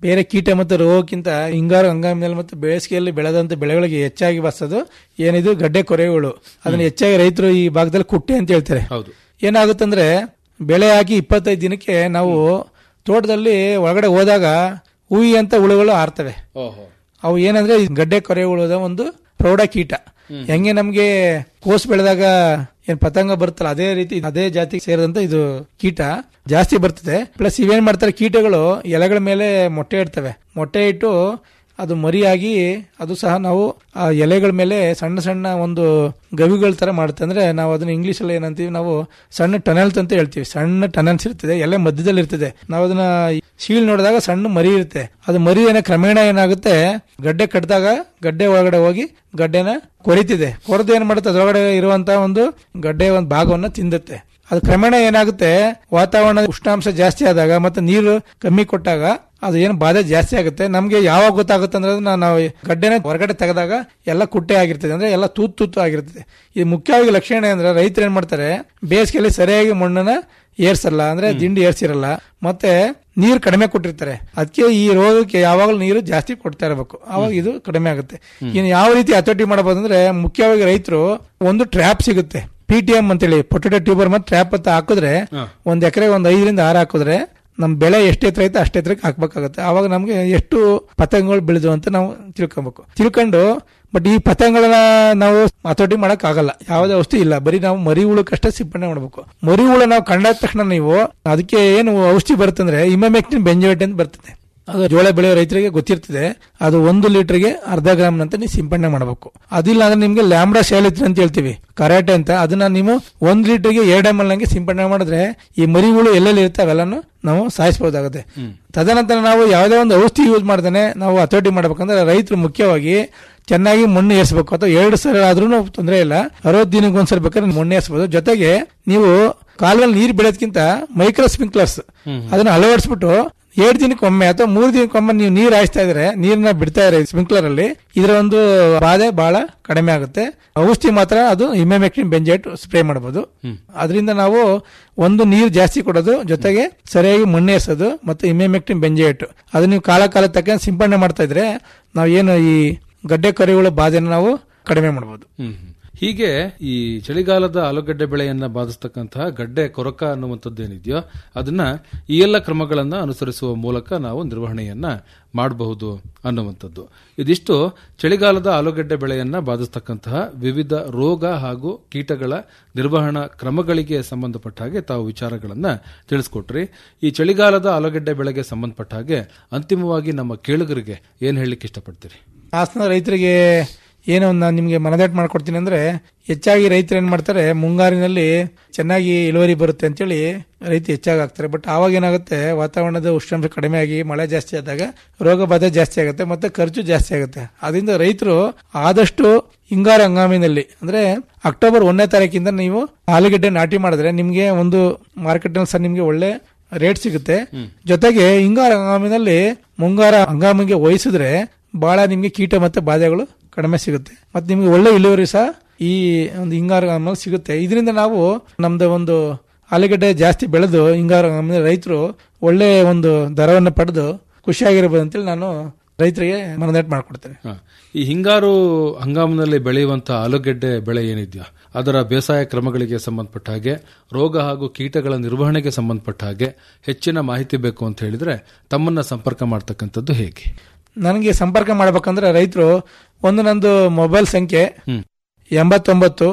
ಬೇರೆ ಕೀಟ ಮತ್ತು ರೋಗಕ್ಕಿಂತ ಹಿಂಗಾರು ಹಂಗಾಮಿನಲ್ಲಿ ಮತ್ತು ಬೇಸಿಗೆಯಲ್ಲಿ ಬೆಳೆದಂತ ಬೆಳೆಗಳಿಗೆ ಹೆಚ್ಚಾಗಿ ಬರ್ತದು ಏನಿದು ಗಡ್ಡೆ ಕೊರೆಗಳು ಅದನ್ನ ಹೆಚ್ಚಾಗಿ ರೈತರು ಈ ಭಾಗದಲ್ಲಿ ಕುಟ್ಟೆ ಅಂತ ಹೇಳ್ತಾರೆ
ಹೌದು
ಏನಾಗುತ್ತಂದ್ರೆ ಬೆಳೆ ಹಾಕಿ ಇಪ್ಪತ್ತೈದು ದಿನಕ್ಕೆ ನಾವು ತೋಟದಲ್ಲಿ ಒಳಗಡೆ ಹೋದಾಗ ಹೂಯಿ ಅಂತ ಹುಳುಗಳು ಆರ್ತವೆ
ಓಹೋ
ಅವು ಏನಂದ್ರೆ ಈ ಗಡ್ಡೆ ಕೊರೆ ಹುಳದ ಒಂದು ಪ್ರೌಢ ಕೀಟ ಹೆಂಗೆ ನಮ್ಗೆ ಕೋಸು ಬೆಳೆದಾಗ ಏನ್ ಪತಂಗ ಬರುತ್ತಲ್ಲ ಅದೇ ರೀತಿ ಅದೇ ಜಾತಿಗೆ ಸೇರಿದಂತ ಇದು ಕೀಟ ಜಾಸ್ತಿ ಬರ್ತದೆ ಪ್ಲಸ್ ಇವೇನ್ ಮಾಡ್ತಾರೆ ಕೀಟಗಳು ಎಲೆಗಳ ಮೇಲೆ ಮೊಟ್ಟೆ ಇಡ್ತವೆ ಮೊಟ್ಟೆ ಇಟ್ಟು ಅದು ಮರಿಯಾಗಿ ಅದು ಸಹ ನಾವು ಆ ಎಲೆಗಳ ಮೇಲೆ ಸಣ್ಣ ಸಣ್ಣ ಒಂದು ಗವಿಗಳ ತರ ಮಾಡುತ್ತೆ ಅಂದ್ರೆ ನಾವು ಅದನ್ನ ಇಂಗ್ಲಿಷ್ ಅಲ್ಲಿ ಏನಂತೀವಿ ನಾವು ಸಣ್ಣ ಟನಲ್ಸ್ ಅಂತ ಹೇಳ್ತೀವಿ ಸಣ್ಣ ಟನಲ್ಸ್ ಇರ್ತದೆ ಎಲೆ ಮಧ್ಯದಲ್ಲಿ ಇರ್ತದೆ ನಾವು ಅದನ್ನ ಶೀಲ್ ನೋಡಿದಾಗ ಸಣ್ಣ ಮರಿ ಇರುತ್ತೆ ಅದು ಮರಿ ಏನ ಕ್ರಮೇಣ ಏನಾಗುತ್ತೆ ಗಡ್ಡೆ ಕಟ್ಟಿದಾಗ ಗಡ್ಡೆ ಒಳಗಡೆ ಹೋಗಿ ಗಡ್ಡೆನ ಕೊರಿತಿದೆ ಕೊರೆದು ಏನ್ ಮಾಡುತ್ತೆ ಅದರೊಳಗಡೆ ಇರುವಂತ ಒಂದು ಗಡ್ಡೆ ಒಂದು ಭಾಗವನ್ನ ತಿಂದುತ್ತೆ ಅದು ಕ್ರಮೇಣ ಏನಾಗುತ್ತೆ ವಾತಾವರಣದ ಉಷ್ಣಾಂಶ ಜಾಸ್ತಿ ಆದಾಗ ಮತ್ತೆ ನೀರು ಕಮ್ಮಿ ಕೊಟ್ಟಾಗ ಅದು ಏನು ಬಾಧೆ ಜಾಸ್ತಿ ಆಗುತ್ತೆ ನಮ್ಗೆ ಯಾವಾಗ ಗೊತ್ತಾಗುತ್ತೆ ಅಂದ್ರೆ ಅದನ್ನ ನಾವು ಗಡ್ಡೆನ ಹೊರಗಡೆ ತೆಗೆದಾಗ ಎಲ್ಲ ಕುಟ್ಟೆ ಆಗಿರ್ತದೆ ಅಂದ್ರೆ ಎಲ್ಲ ತೂತು ತೂತು ಆಗಿರ್ತದೆ ಇದು ಮುಖ್ಯವಾಗಿ ಲಕ್ಷಣ ಅಂದ್ರೆ ರೈತರು ಏನ್ ಮಾಡ್ತಾರೆ ಬೇಸಿಗೆಯಲ್ಲಿ ಸರಿಯಾಗಿ ಮಣ್ಣನ್ನ ಏರ್ಸಲ್ಲ ಅಂದ್ರೆ ದಿಂಡಿ ಏರ್ಸಿರಲ್ಲ ಮತ್ತೆ ನೀರು ಕಡಿಮೆ ಕೊಟ್ಟಿರ್ತಾರೆ ಅದಕ್ಕೆ ಈ ರೋಗಕ್ಕೆ ಯಾವಾಗಲೂ ನೀರು ಜಾಸ್ತಿ ಕೊಡ್ತಾ ಇರಬೇಕು ಅವಾಗ ಇದು ಕಡಿಮೆ ಆಗುತ್ತೆ ಇನ್ನು ಯಾವ ರೀತಿ ಹತೋಟಿ ಮಾಡಬಹುದು ಅಂದ್ರೆ ಮುಖ್ಯವಾಗಿ ರೈತರು ಒಂದು ಟ್ರ್ಯಾಪ್ ಸಿಗುತ್ತೆ ಪಿ ಟಿ ಎಂ ಅಂತೇಳಿ ಪೊಟೆಟೋ ಟ್ಯೂಬರ್ ಮತ್ತೆ ಟ್ರ್ಯಾಪ್ ಅಂತ ಹಾಕಿದ್ರೆ ಒಂದ್ ಎಕರೆ ಒಂದ್ ಐದರಿಂದ ಆರು ಹಾಕಿದ್ರೆ ನಮ್ ಬೆಳೆ ಎಷ್ಟು ಎತ್ತರ ಐತೆ ಅಷ್ಟು ಎತ್ತರಕ್ಕೆ ಹಾಕ್ಬೇಕಾಗುತ್ತೆ ಅವಾಗ ನಮ್ಗೆ ಎಷ್ಟು ಪತಂಗಗಳು ಬೆಳೆದು ಅಂತ ನಾವು ತಿಳ್ಕೊಬೇಕು ತಿಳ್ಕೊಂಡು ಬಟ್ ಈ ಪತಂಗಗಳನ್ನ ನಾವು ಹತೋಟಿ ಮಾಡಕ್ ಆಗಲ್ಲ ಯಾವುದೇ ಔಷಧಿ ಇಲ್ಲ ಬರೀ ನಾವು ಮರಿ ಹುಳಕ್ಕಷ್ಟೇ ಸಿಂಪಡಣೆ ಮಾಡಬೇಕು ಮರಿ ಹುಳ ನಾವು ಕಂಡಾದ ತಕ್ಷಣ ನೀವು ಅದಕ್ಕೆ ಏನು ಔಷಧಿ ಬರುತ್ತಂದ್ರೆ ಇಮಮೆಕ್ಟಿನ್ ಬೆಂಜೋಯಿಟ್ ಅಂತ ಬರ್ತದೆ ಅದು ಜೋಳ ಬೆಳೆಯೋ ರೈತರಿಗೆ ಗೊತ್ತಿರ್ತದೆ ಅದು ಒಂದು ಲೀಟರ್ಗೆ ಅರ್ಧ ಗ್ರಾಮ್ ಅಂತ ನೀವು ಸಿಂಪಡಣೆ ಮಾಡಬೇಕು ಅದಿಲ್ಲ ಅಂದ್ರೆ ನಿಮ್ಗೆ ಲ್ಯಾಂಬ್ಡಾ ಶೈಲಿತ್ರ ಅಂತ ಹೇಳ್ತೀವಿ ಕರಾಟೆ ಅಂತ ಅದನ್ನ ನೀವು ಒಂದ್ ಲೀಟರ್ಗೆ ಎರಡು ಎಮ್ ಎಲ್ ನಂಗೆ ಸಿಂಪಡಣೆ ಮಾಡಿದ್ರೆ ಈ ಮರಿ ಹುಳು ಎಲ್ಲೆಲ್ಲಿ ಇರುತ್ತೆ ಅವೆಲ್ಲಾನು ನಾವು ಸಾಯಿಸಬಹುದಾಗುತ್ತೆ ತದನಂತರ ನಾವು ಯಾವುದೇ ಒಂದು ಔಷಧಿ ಯೂಸ್ ಮಾಡ್ದೇನೆ ನಾವು ಹತೋಟಿ ಮಾಡ್ಬೇಕಂದ್ರೆ ರೈತರು ಮುಖ್ಯವಾಗಿ ಚೆನ್ನಾಗಿ ಮಣ್ಣು ಏರಿಸಬೇಕು ಅಥವಾ ಎರಡು ಸಲ ಆದ್ರೂ ತೊಂದರೆ ಇಲ್ಲ ಅರವತ್ತು ದಿನಕ್ಕೆ ಒಂದ್ಸಲ ಬೇಕಾದ್ರೆ ಮಣ್ಣು ಏರಿಸಬಹುದು ಜೊತೆಗೆ ನೀವು ಕಾಲಲ್ಲಿ ನೀರು ಬೆಳೆಯೋದಕ್ಕಿಂತ ಮೈಕ್ರೋ ಸ್ಪ್ರಿಂಕ್ಲರ್ಸ್ ಅದನ್ನ ಅಳವಡಿಸ್ಬಿಟ್ಟು ಏಳು ದಿನಕ್ಕೊಮ್ಮೆ ಅಥವಾ ಮೂರು ದಿನಕ್ಕೊಮ್ಮೆ ನೀವು ನೀರು ಹಾಯಿಸ್ತಾ ಇದ್ರೆ ನೀರನ್ನ ಬಿಡ್ತಾ ಇದ್ರೆ ಸ್ಪ್ರಿಂಕ್ಲರ್ ಅಲ್ಲಿ ಇದರ ಒಂದು ಬಾಧೆ ಬಹಳ ಕಡಿಮೆ ಆಗುತ್ತೆ ಔಷಧಿ ಮಾತ್ರ ಅದು ಇಮೆಮೆಕ್ಟಿನ್ ಬೆಂಜೈಟ್ ಸ್ಪ್ರೇ ಮಾಡಬಹುದು ಅದರಿಂದ ನಾವು ಒಂದು ನೀರು ಜಾಸ್ತಿ ಕೊಡೋದು ಜೊತೆಗೆ ಸರಿಯಾಗಿ ಮಣ್ಣೇರ್ಸೋದು ಮತ್ತೆ ಇಮೆಮೆಕ್ಟಿನ್ ಬೆಂಜೈಟ್ ಅದು ನೀವು ಕಾಲ ಕಾಲ ತಕ್ಕ ಸಿಂಪಡಣೆ ಮಾಡ್ತಾ ಇದ್ರೆ ನಾವು ಏನು ಈ ಗಡ್ಡೆ ಕರಿಗಳ ಬಾಧೆನ ನಾವು ಕಡಿಮೆ ಮಾಡಬಹುದು
ಹ್ಮ್ ಹ್ಮ್. ಹೀಗೆ ಈ ಚಳಿಗಾಲದ ಆಲೂಗಡ್ಡೆ ಬೆಳೆಯನ್ನ ಬಾಧಿಸ್ತಕ್ಕಂತಹ ಗಡ್ಡೆ ಕೊರಕ ಅನ್ನುವಂಥದ್ದೇನಿದೆಯೋ ಅದನ್ನ ಈ ಎಲ್ಲ ಕ್ರಮಗಳನ್ನ ಅನುಸರಿಸುವ ಮೂಲಕ ನಾವು ನಿರ್ವಹಣೆಯನ್ನ ಮಾಡಬಹುದು ಅನ್ನುವಂಥದ್ದು ಇದಿಷ್ಟು ಚಳಿಗಾಲದ ಆಲೂಗಡ್ಡೆ ಬೆಳೆಯನ್ನ ಬಾಧಿಸ್ತಕ್ಕಂತಹ ವಿವಿಧ ರೋಗ ಹಾಗೂ ಕೀಟಗಳ ನಿರ್ವಹಣಾ ಕ್ರಮಗಳಿಗೆ ಸಂಬಂಧಪಟ್ಟ ಹಾಗೆ ತಾವು ವಿಚಾರಗಳನ್ನ ತಿಳಿಸ್ಕೊಟ್ರಿ ಈ ಚಳಿಗಾಲದ ಆಲೂಗಡ್ಡೆ ಬೆಳೆಗೆ ಸಂಬಂಧಪಟ್ಟ ಹಾಗೆ ಅಂತಿಮವಾಗಿ ನಮ್ಮ ಕೇಳುಗರಿಗೆ ಏನ್ ಹೇಳಲಿಕ್ಕೆ ಇಷ್ಟಪಡ್ತೀರಿ
ಹಾಸನ ರೈತರಿಗೆ ಏನೋ ಒಂದು ನಾನು ನಿಮಗೆ ಮನದಾಟ್ ಮಾಡ್ಕೊಡ್ತೀನಿ ಅಂದ್ರೆ ಹೆಚ್ಚಾಗಿ ರೈತರು ಏನ್ ಮಾಡ್ತಾರೆ ಮುಂಗಾರಿನಲ್ಲಿ ಚೆನ್ನಾಗಿ ಇಳುವರಿ ಬರುತ್ತೆ ಅಂತೇಳಿ ರೈತ ಹೆಚ್ಚಾಗಿ ಆಗ್ತಾರೆ ಬಟ್ ಆವಾಗ ಏನಾಗುತ್ತೆ ವಾತಾವರಣದ ಉಷ್ಣಾಂಶ ಕಡಿಮೆ ಆಗಿ ಮಳೆ ಜಾಸ್ತಿ ಆದಾಗ ರೋಗ ಬಾಧೆ ಜಾಸ್ತಿ ಆಗುತ್ತೆ ಮತ್ತೆ ಖರ್ಚು ಜಾಸ್ತಿ ಆಗುತ್ತೆ ಅದರಿಂದ ರೈತರು ಆದಷ್ಟು ಹಿಂಗಾರು ಹಂಗಾಮಿನಲ್ಲಿ ಅಂದ್ರೆ ಅಕ್ಟೋಬರ್ ಒಂದನೇ ತಾರೀಕಿಂದ ನೀವು ಆಲೂಗೆಡ್ಡೆ ನಾಟಿ ಮಾಡಿದ್ರೆ ನಿಮ್ಗೆ ಒಂದು ಮಾರ್ಕೆಟ್ ನಲ್ಲಿ ಸಹ ನಿಮ್ಗೆ ಒಳ್ಳೆ ರೇಟ್ ಸಿಗುತ್ತೆ ಜೊತೆಗೆ ಹಿಂಗಾರ ಹಂಗಾಮಿನಲ್ಲಿ ಮುಂಗಾರ ಹಂಗಾಮಿಗೆ ವಹಿಸಿದ್ರೆ ಬಹಳ ನಿಮ್ಗೆ ಕೀಟ ಮತ್ತೆ ಬಾಧೆಗಳು ಕಡಿಮೆ ಸಿಗುತ್ತೆ ಮತ್ತೆ ನಿಮ್ಗೆ ಒಳ್ಳೆ ಇಳುವರಿ ಸಹ ಈ ಒಂದು ಹಿಂಗಾರು ಹಂಗಾಮಲ್ಲಿ ಸಿಗುತ್ತೆ ಇದರಿಂದ ನಾವು ನಮ್ದು ಒಂದು ಆಲೂಗಡ್ಡೆ ಜಾಸ್ತಿ ಬೆಳೆದು ಹಿಂಗಾರು ಹಂಗಾಮಿನ ರೈತರು ಒಳ್ಳೆ ಒಂದು ದರವನ್ನು ಪಡೆದು ಖುಷಿಯಾಗಿರ್ಬೋದು ಅಂತೇಳಿ ನಾನು ರೈತರಿಗೆ ಮನದಾಟ ಮಾಡ್ಕೊಡ್ತೇನೆ
ಹ. ಈ ಹಿಂಗಾರು ಹಂಗಾಮಿನಲ್ಲಿ ಬೆಳೆಯುವಂತಹ ಆಲೂಗೆಡ್ಡೆ ಬೆಳೆ ಏನಿದೆಯೋ ಅದರ ಬೇಸಾಯ ಕ್ರಮಗಳಿಗೆ ಸಂಬಂಧಪಟ್ಟ ಹಾಗೆ ರೋಗ ಹಾಗೂ ಕೀಟಗಳ ನಿರ್ವಹಣೆಗೆ ಸಂಬಂಧಪಟ್ಟ ಹಾಗೆ ಹೆಚ್ಚಿನ ಮಾಹಿತಿ ಬೇಕು ಅಂತ ಹೇಳಿದ್ರೆ ತಮ್ಮನ್ನ ಸಂಪರ್ಕ ಮಾಡ್ತಕ್ಕಂಥದ್ದು ಹೇಗೆ
ನನಗೆ ಸಂಪರ್ಕ ಮಾಡ್ಬೇಕಂದ್ರೆ ರೈತರು ಒಂದು ನಂದು ಮೊಬೈಲ್ ಸಂಖ್ಯೆ
ಹ್ಮ್.
ಎಂಬತ್ತೊಂಬತ್ತು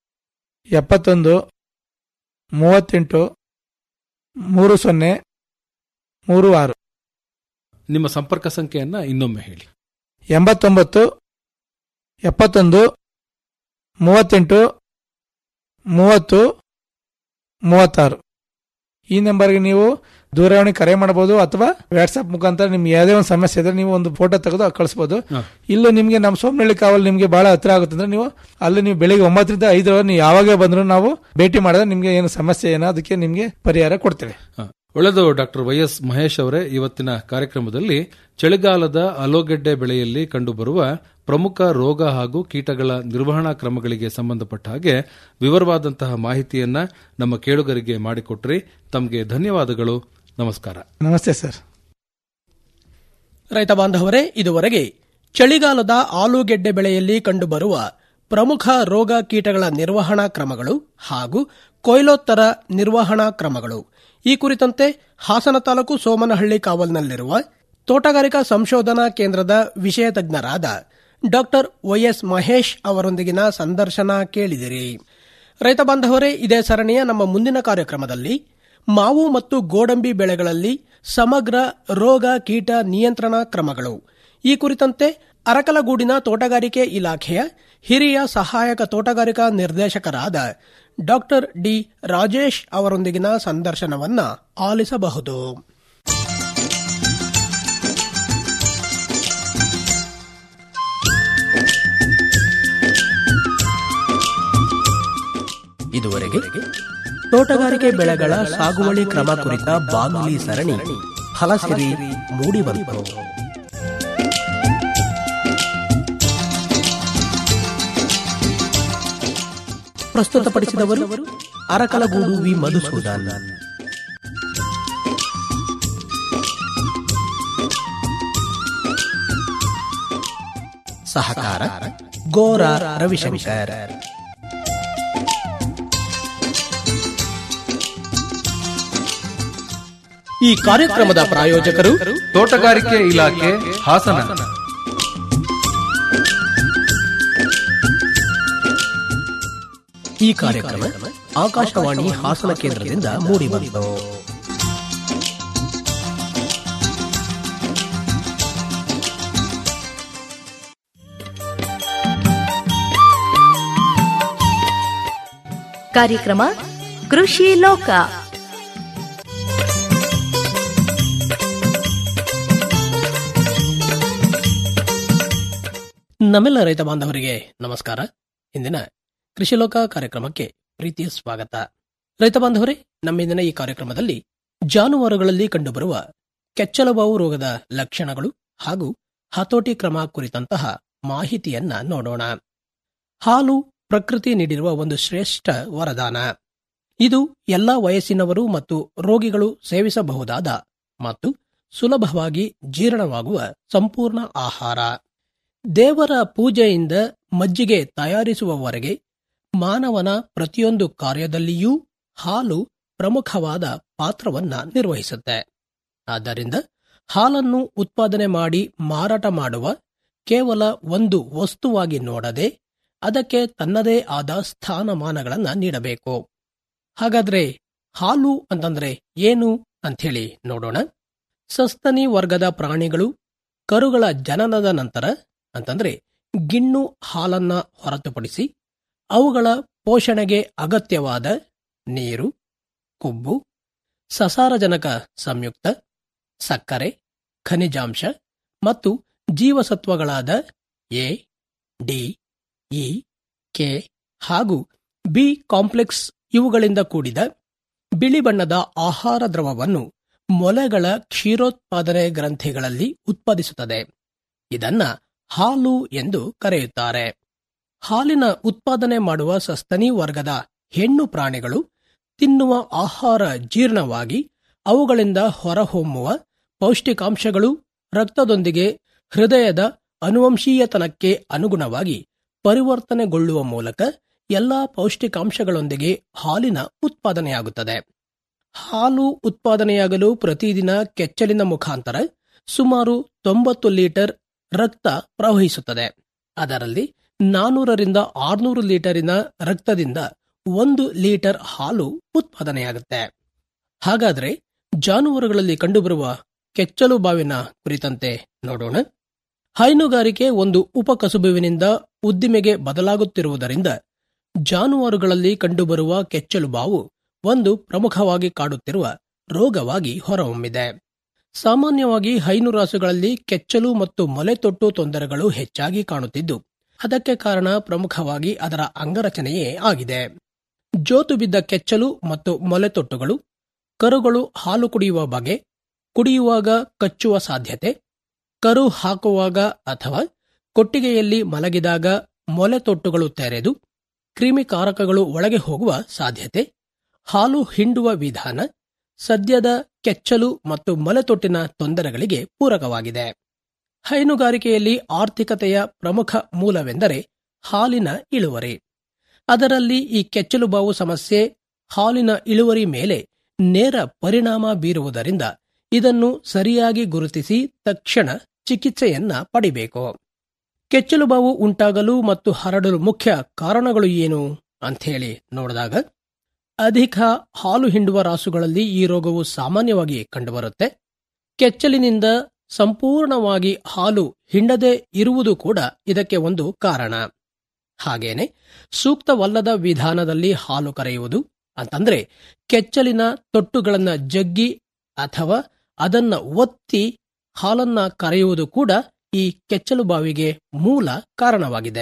ಎಪ್ಪತ್ತೊಂದು ಮೂವತ್ತೆಂಟು ಮೂರು ಸೊನ್ನೆ ಮೂರು ಆರು
ನಿಮ್ಮ ಸಂಪರ್ಕ ಸಂಖ್ಯೆಯನ್ನ ಇನ್ನೊಮ್ಮೆ ಹೇಳಿ
ಎಂಬತ್ತೊಂಬತ್ತು ಎಪ್ಪತ್ತೊಂದು ಮೂವತ್ತೆಂಟು ಮೂವತ್ತು ಮೂವತ್ತಾರು ಈ ನಂಬರ್ಗೆ ನೀವು ದೂರವಾಣಿ ಕರೆ ಮಾಡಬಹುದು ಅಥವಾ ವಾಟ್ಸ್ಆಪ್ ಮುಖಾಂತರ ನಿಮ್ಗೆ ಯಾವುದೇ ಒಂದು ಸಮಸ್ಯೆ ಇದ್ರೆ ನೀವು ಒಂದು ಫೋಟೋ ತೆಗೆದು ಕಳಿಸಬಹುದು
ಹ.
ಇಲ್ಲ ನಿಮ್ಗೆ ನಮ್ಮ ಸೋಮನಹಳ್ಳಿ ಕಾವಲ್ ನಿಮ್ಗೆ ಬಹಳ ಹತ್ರ ಆಗುತ್ತೆ ಅಂದ್ರೆ ನೀವು ಅಲ್ಲಿ ನೀವು ಬೆಳಿಗ್ಗೆ ಒಂಬತ್ತರಿಂದ ಐದರವರೆಗೆ ನೀವು ಯಾವಾಗೇ ಬಂದ್ರು ನಾವು ಭೇಟಿ ಮಾಡಿದ್ರೆ ನಿಮ್ಗೆ ಏನು ಸಮಸ್ಯೆ ಏನೋ ಅದಕ್ಕೆ ನಿಮ್ಗೆ ಪರಿಹಾರ ಕೊಡ್ತೇವೆ
ಹ. ಒಳ್ಳೆಯದು ಡಾಕ್ಟರ್ ವೈ ಎಸ್ ಮಹೇಶ್ ಅವರೇ ಇವತ್ತಿನ ಕಾರ್ಯಕ್ರಮದಲ್ಲಿ ಚಳಿಗಾಲದ ಆಲೂಗೆಡ್ಡೆ ಬೆಳೆಯಲ್ಲಿ ಕಂಡುಬರುವ ಪ್ರಮುಖ ರೋಗ ಹಾಗೂ ಕೀಟಗಳ ನಿರ್ವಹಣಾ ಕ್ರಮಗಳಿಗೆ ಸಂಬಂಧಪಟ್ಟ ಹಾಗೆ ವಿವರವಾದಂತಹ ಮಾಹಿತಿಯನ್ನ ನಮ್ಮ ಕೇಳುಗರಿಗೆ ಮಾಡಿಕೊಟ್ರಿ ತಮಗೆ ಧನ್ಯವಾದಗಳು ನಮಸ್ಕಾರ
ನಮಸ್ತೆ ಸರ್
ರೈತ ಬಾಂಧವರೇ ಇದುವರೆಗೆ ಚಳಿಗಾಲದ ಆಲೂಗೆಡ್ಡೆ ಬೆಳೆಯಲ್ಲಿ ಕಂಡುಬರುವ ಪ್ರಮುಖ ರೋಗ ಕೀಟಗಳ ನಿರ್ವಹಣಾ ಕ್ರಮಗಳು ಹಾಗೂ ಕೊಯ್ಲೋತ್ತರ ನಿರ್ವಹಣಾ ಕ್ರಮಗಳು ಈ ಕುರಿತಂತೆ ಹಾಸನ ತಾಲೂಕು ಸೋಮನಹಳ್ಳಿ ಕಾವಲ್ನಲ್ಲಿರುವ ತೋಟಗಾರಿಕಾ ಸಂಶೋಧನಾ ಕೇಂದ್ರದ ವಿಷಯ ತಜ್ಞರಾದ ಡಾಕ್ಟರ್ ವೈಎಸ್ ಮಹೇಶ್ ಅವರೊಂದಿಗಿನ ಸಂದರ್ಶನ ಕೇಳಿದಿರಿ ರೈತ ಬಾಂಧವರೇ ಇದೇ ಸರಣಿಯ ನಮ್ಮ ಮುಂದಿನ ಕಾರ್ಯಕ್ರಮದಲ್ಲಿ ಮಾವು ಮತ್ತು ಗೋಡಂಬಿ ಬೆಳೆಗಳಲ್ಲಿ ಸಮಗ್ರ ರೋಗ ಕೀಟ ನಿಯಂತ್ರಣ ಕ್ರಮಗಳು ಈ ಕುರಿತಂತೆ ಅರಕಲಗೂಡಿನ ತೋಟಗಾರಿಕೆ ಇಲಾಖೆಯ ಹಿರಿಯ ಸಹಾಯಕ ತೋಟಗಾರಿಕಾ ನಿರ್ದೇಶಕರಾದ ಡಾಕ್ಟರ್ ಡಿ ರಾಜೇಶ್ ಅವರೊಂದಿಗಿನ ಸಂದರ್ಶನವನ್ನ ಆಲಿಸಬಹುದು ಇದುವರೆಗೆ ತೋಟಗಾರಿಕೆ ಬೆಳೆಗಳ ಸಾಗುವಳಿ ಕ್ರಮ ಕುರಿತ ಬಾನುಲಿ ಸರಣಿ ಫಲಸಿರಿ ಮೂಡಿಬಂತು ಪ್ರಸ್ತುತಪಡಿಸಿದವರು ಅರಕಲಗೂಡು ವಿ ಮಧುಸೂದನ್ ಸಹಕಾರ ಗೋರ ರವಿಶಂಕರ್ ಈ ಕಾರ್ಯಕ್ರಮದ ಪ್ರಾಯೋಜಕರು
ತೋಟಗಾರಿಕೆ ಇಲಾಖೆ ಹಾಸನ
ಈ ಕಾರ್ಯಕ್ರಮ ಆಕಾಶವಾಣಿ ಹಾಸನ ಕೇಂದ್ರದಿಂದ ಮೂಡಿಬಂತು
ಕಾರ್ಯಕ್ರಮ ಕೃಷಿ ಲೋಕ
ನಮ್ಮೆಲ್ಲ ರೈತ ಬಾಂಧವರಿಗೆ ನಮಸ್ಕಾರ ಇಂದಿನ ಕೃಷಿ ಲೋಕ ಕಾರ್ಯಕ್ರಮಕ್ಕೆ ಪ್ರೀತಿಯ ಸ್ವಾಗತ ರೈತ ಬಾಂಧವರೇ ನಮ್ಮಿಂದಿನ ಈ ಕಾರ್ಯಕ್ರಮದಲ್ಲಿ ಜಾನುವಾರುಗಳಲ್ಲಿ ಕಂಡುಬರುವ ಕೆಚ್ಚಲುಬಾವು ರೋಗದ ಲಕ್ಷಣಗಳು ಹಾಗೂ ಹತೋಟಿ ಕ್ರಮ ಕುರಿತಂತಹ ಮಾಹಿತಿಯನ್ನ ನೋಡೋಣ ಹಾಲು ಪ್ರಕೃತಿ ನೀಡಿರುವ ಒಂದು ಶ್ರೇಷ್ಠ ವರದಾನ ಇದು ಎಲ್ಲಾ ವಯಸ್ಸಿನವರು ಮತ್ತು ರೋಗಿಗಳು ಸೇವಿಸಬಹುದಾದ ಮತ್ತು ಸುಲಭವಾಗಿ ಜೀರ್ಣವಾಗುವ ಸಂಪೂರ್ಣ ಆಹಾರ ದೇವರ ಪೂಜೆಯಿಂದ ಮಜ್ಜಿಗೆ ತಯಾರಿಸುವವರೆಗೆ ಮಾನವನ ಪ್ರತಿಯೊಂದು ಕಾರ್ಯದಲ್ಲಿಯೂ ಹಾಲು ಪ್ರಮುಖವಾದ ಪಾತ್ರವನ್ನ ನಿರ್ವಹಿಸುತ್ತೆ ಆದ್ದರಿಂದ ಹಾಲನ್ನು ಉತ್ಪಾದನೆ ಮಾಡಿ ಮಾರಾಟ ಮಾಡುವ ಕೇವಲ ಒಂದು ವಸ್ತುವಾಗಿ ನೋಡದೆ ಅದಕ್ಕೆ ತನ್ನದೇ ಆದ ಸ್ಥಾನಮಾನಗಳನ್ನ ನೀಡಬೇಕು ಹಾಗಾದ್ರೆ ಹಾಲು ಅಂತಂದ್ರೆ ಏನು ಅಂಥೇಳಿ ನೋಡೋಣ ಸಸ್ತನಿ ವರ್ಗದ ಪ್ರಾಣಿಗಳು ಕರುಗಳ ಜನನದ ನಂತರ ಅಂತಂದ್ರೆ ಗಿಣ್ಣು ಹಾಲನ್ನ ಹೊರತುಪಡಿಸಿ ಅವುಗಳ ಪೋಷಣೆಗೆ ಅಗತ್ಯವಾದ ನೀರು ಕೊಬ್ಬು ಸಸಾರಜನಕ ಸಂಯುಕ್ತ ಸಕ್ಕರೆ ಖನಿಜಾಂಶ ಮತ್ತು ಜೀವಸತ್ವಗಳಾದ ಎ ಡಿ ಇ ಕೆ ಹಾಗೂ ಬಿ ಕಾಂಪ್ಲೆಕ್ಸ್ ಇವುಗಳಿಂದ ಕೂಡಿದ ಬಿಳಿ ಬಣ್ಣದ ಆಹಾರ ದ್ರವವನ್ನು ಮೊಲೆಗಳ ಕ್ಷೀರೋತ್ಪಾದನೆ ಗ್ರಂಥಿಗಳಲ್ಲಿ ಉತ್ಪಾದಿಸುತ್ತದೆ ಇದನ್ನ ಹಾಲು ಎಂದು ಕರೆಯುತ್ತಾರೆ ಹಾಲಿನ ಉತ್ಪಾದನೆ ಮಾಡುವ ಸಸ್ತನಿ ವರ್ಗದ ಹೆಣ್ಣು ಪ್ರಾಣಿಗಳು ತಿನ್ನುವ ಆಹಾರ ಜೀರ್ಣವಾಗಿ ಅವುಗಳಿಂದ ಹೊರಹೊಮ್ಮುವ ಪೌಷ್ಟಿಕಾಂಶಗಳು ರಕ್ತದೊಂದಿಗೆ ಹೃದಯದ ಅನುವಂಶೀಯತನಕ್ಕೆ ಅನುಗುಣವಾಗಿ ಪರಿವರ್ತನೆಗೊಳ್ಳುವ ಮೂಲಕ ಎಲ್ಲಾ ಪೌಷ್ಟಿಕಾಂಶಗಳೊಂದಿಗೆ ಹಾಲಿನ ಉತ್ಪಾದನೆಯಾಗುತ್ತದೆ ಹಾಲು ಉತ್ಪಾದನೆಯಾಗಲು ಪ್ರತಿದಿನ ಕೆಚ್ಚಲಿನ ಮುಖಾಂತರ ಸುಮಾರು ತೊಂಬತ್ತು ಲೀಟರ್ ರಕ್ತ ಪ್ರವಹಿಸುತ್ತದೆ ಅದರಲ್ಲಿ ನಾನೂರರಿಂದ ಆರ್ನೂರು ಲೀಟರಿನ ರಕ್ತದಿಂದ ಒಂದು ಲೀಟರ್ ಹಾಲು ಉತ್ಪಾದನೆಯಾಗುತ್ತೆ ಹಾಗಾದ್ರೆ ಜಾನುವಾರುಗಳಲ್ಲಿ ಕಂಡುಬರುವ ಕೆಚ್ಚಲು ಬಾವಿನ ಕುರಿತಂತೆ ನೋಡೋಣ ಹೈನುಗಾರಿಕೆ ಒಂದು ಉಪಕಸುಬುವಿನಿಂದ ಉದ್ದಿಮೆಗೆ ಬದಲಾಗುತ್ತಿರುವುದರಿಂದ ಜಾನುವಾರುಗಳಲ್ಲಿ ಕಂಡುಬರುವ ಕೆಚ್ಚಲು ಬಾವು ಒಂದು ಪ್ರಮುಖವಾಗಿ ಕಾಡುತ್ತಿರುವ ರೋಗವಾಗಿ ಹೊರಹೊಮ್ಮಿದೆ ಸಾಮಾನ್ಯವಾಗಿ ಹೈನುರಾಸುಗಳಲ್ಲಿ ಕೆಚ್ಚಲು ಮತ್ತು ಮೊಲೆತೊಟ್ಟು ತೊಂದರೆಗಳು ಹೆಚ್ಚಾಗಿ ಕಾಣುತ್ತಿದ್ದು ಅದಕ್ಕೆ ಕಾರಣ ಪ್ರಮುಖವಾಗಿ ಅದರ ಅಂಗರಚನೆಯೇ ಆಗಿದೆ ಜೋತು ಬಿದ್ದ ಕೆಚ್ಚಲು ಮತ್ತು ಮೊಲೆತೊಟ್ಟುಗಳು ಕರುಗಳು ಹಾಲು ಕುಡಿಯುವ ಬಗೆ ಕುಡಿಯುವಾಗ ಕಚ್ಚುವ ಸಾಧ್ಯತೆ ಕರು ಹಾಕುವಾಗ ಅಥವಾ ಕೊಟ್ಟಿಗೆಯಲ್ಲಿ ಮಲಗಿದಾಗ ಮೊಲೆತೊಟ್ಟುಗಳು ತೆರೆದು ಕ್ರಿಮಿಕಾರಕಗಳು ಒಳಗೆ ಹೋಗುವ ಸಾಧ್ಯತೆ ಹಾಲು ಹಿಂಡುವ ವಿಧಾನ ಸದ್ಯದ ಕೆಚ್ಚಲು ಮತ್ತು ಮೊಲೆತೊಟ್ಟಿನ ತೊಂದರೆಗಳಿಗೆ ಪೂರಕವಾಗಿದೆ ಹೈನುಗಾರಿಕೆಯಲ್ಲಿ ಆರ್ಥಿಕತೆಯ ಪ್ರಮುಖ ಮೂಲವೆಂದರೆ ಹಾಲಿನ ಇಳುವರಿ ಅದರಲ್ಲಿ ಈ ಕೆಚ್ಚಲುಬಾವು ಸಮಸ್ಯೆ ಹಾಲಿನ ಇಳುವರಿ ಮೇಲೆ ನೇರ ಪರಿಣಾಮ ಬೀರುವುದರಿಂದ ಇದನ್ನು ಸರಿಯಾಗಿ ಗುರುತಿಸಿ ತಕ್ಷಣ ಚಿಕಿತ್ಸೆಯನ್ನ ಪಡಿಬೇಕು ಕೆಚ್ಚಲುಬಾವು ಉಂಟಾಗಲು ಮತ್ತು ಹರಡಲು ಮುಖ್ಯ ಕಾರಣಗಳು ಏನು ಅಂಥೇಳಿ ನೋಡಿದಾಗ ಅಧಿಕ ಹಾಲು ಹಿಂಡುವ ರಾಸುಗಳಲ್ಲಿ ಈ ರೋಗವು ಸಾಮಾನ್ಯವಾಗಿ ಕಂಡುಬರುತ್ತೆ ಕೆಚ್ಚಲಿನಿಂದ ಸಂಪೂರ್ಣವಾಗಿ ಹಾಲು ಹಿಂಡದೆ ಇರುವುದು ಕೂಡ ಇದಕ್ಕೆ ಒಂದು ಕಾರಣ ಹಾಗೇನೆ ಸೂಕ್ತವಲ್ಲದ ವಿಧಾನದಲ್ಲಿ ಹಾಲು ಕರೆಯುವುದು ಅಂತಂದ್ರೆ ಕೆಚ್ಚಲಿನ ತೊಟ್ಟುಗಳನ್ನ ಜಗ್ಗಿ ಅಥವಾ ಅದನ್ನ ಒತ್ತಿ ಹಾಲನ್ನ ಕರೆಯುವುದು ಕೂಡ ಈ ಕೆಚ್ಚಲು ಬಾವಿಗೆ ಮೂಲ ಕಾರಣವಾಗಿದೆ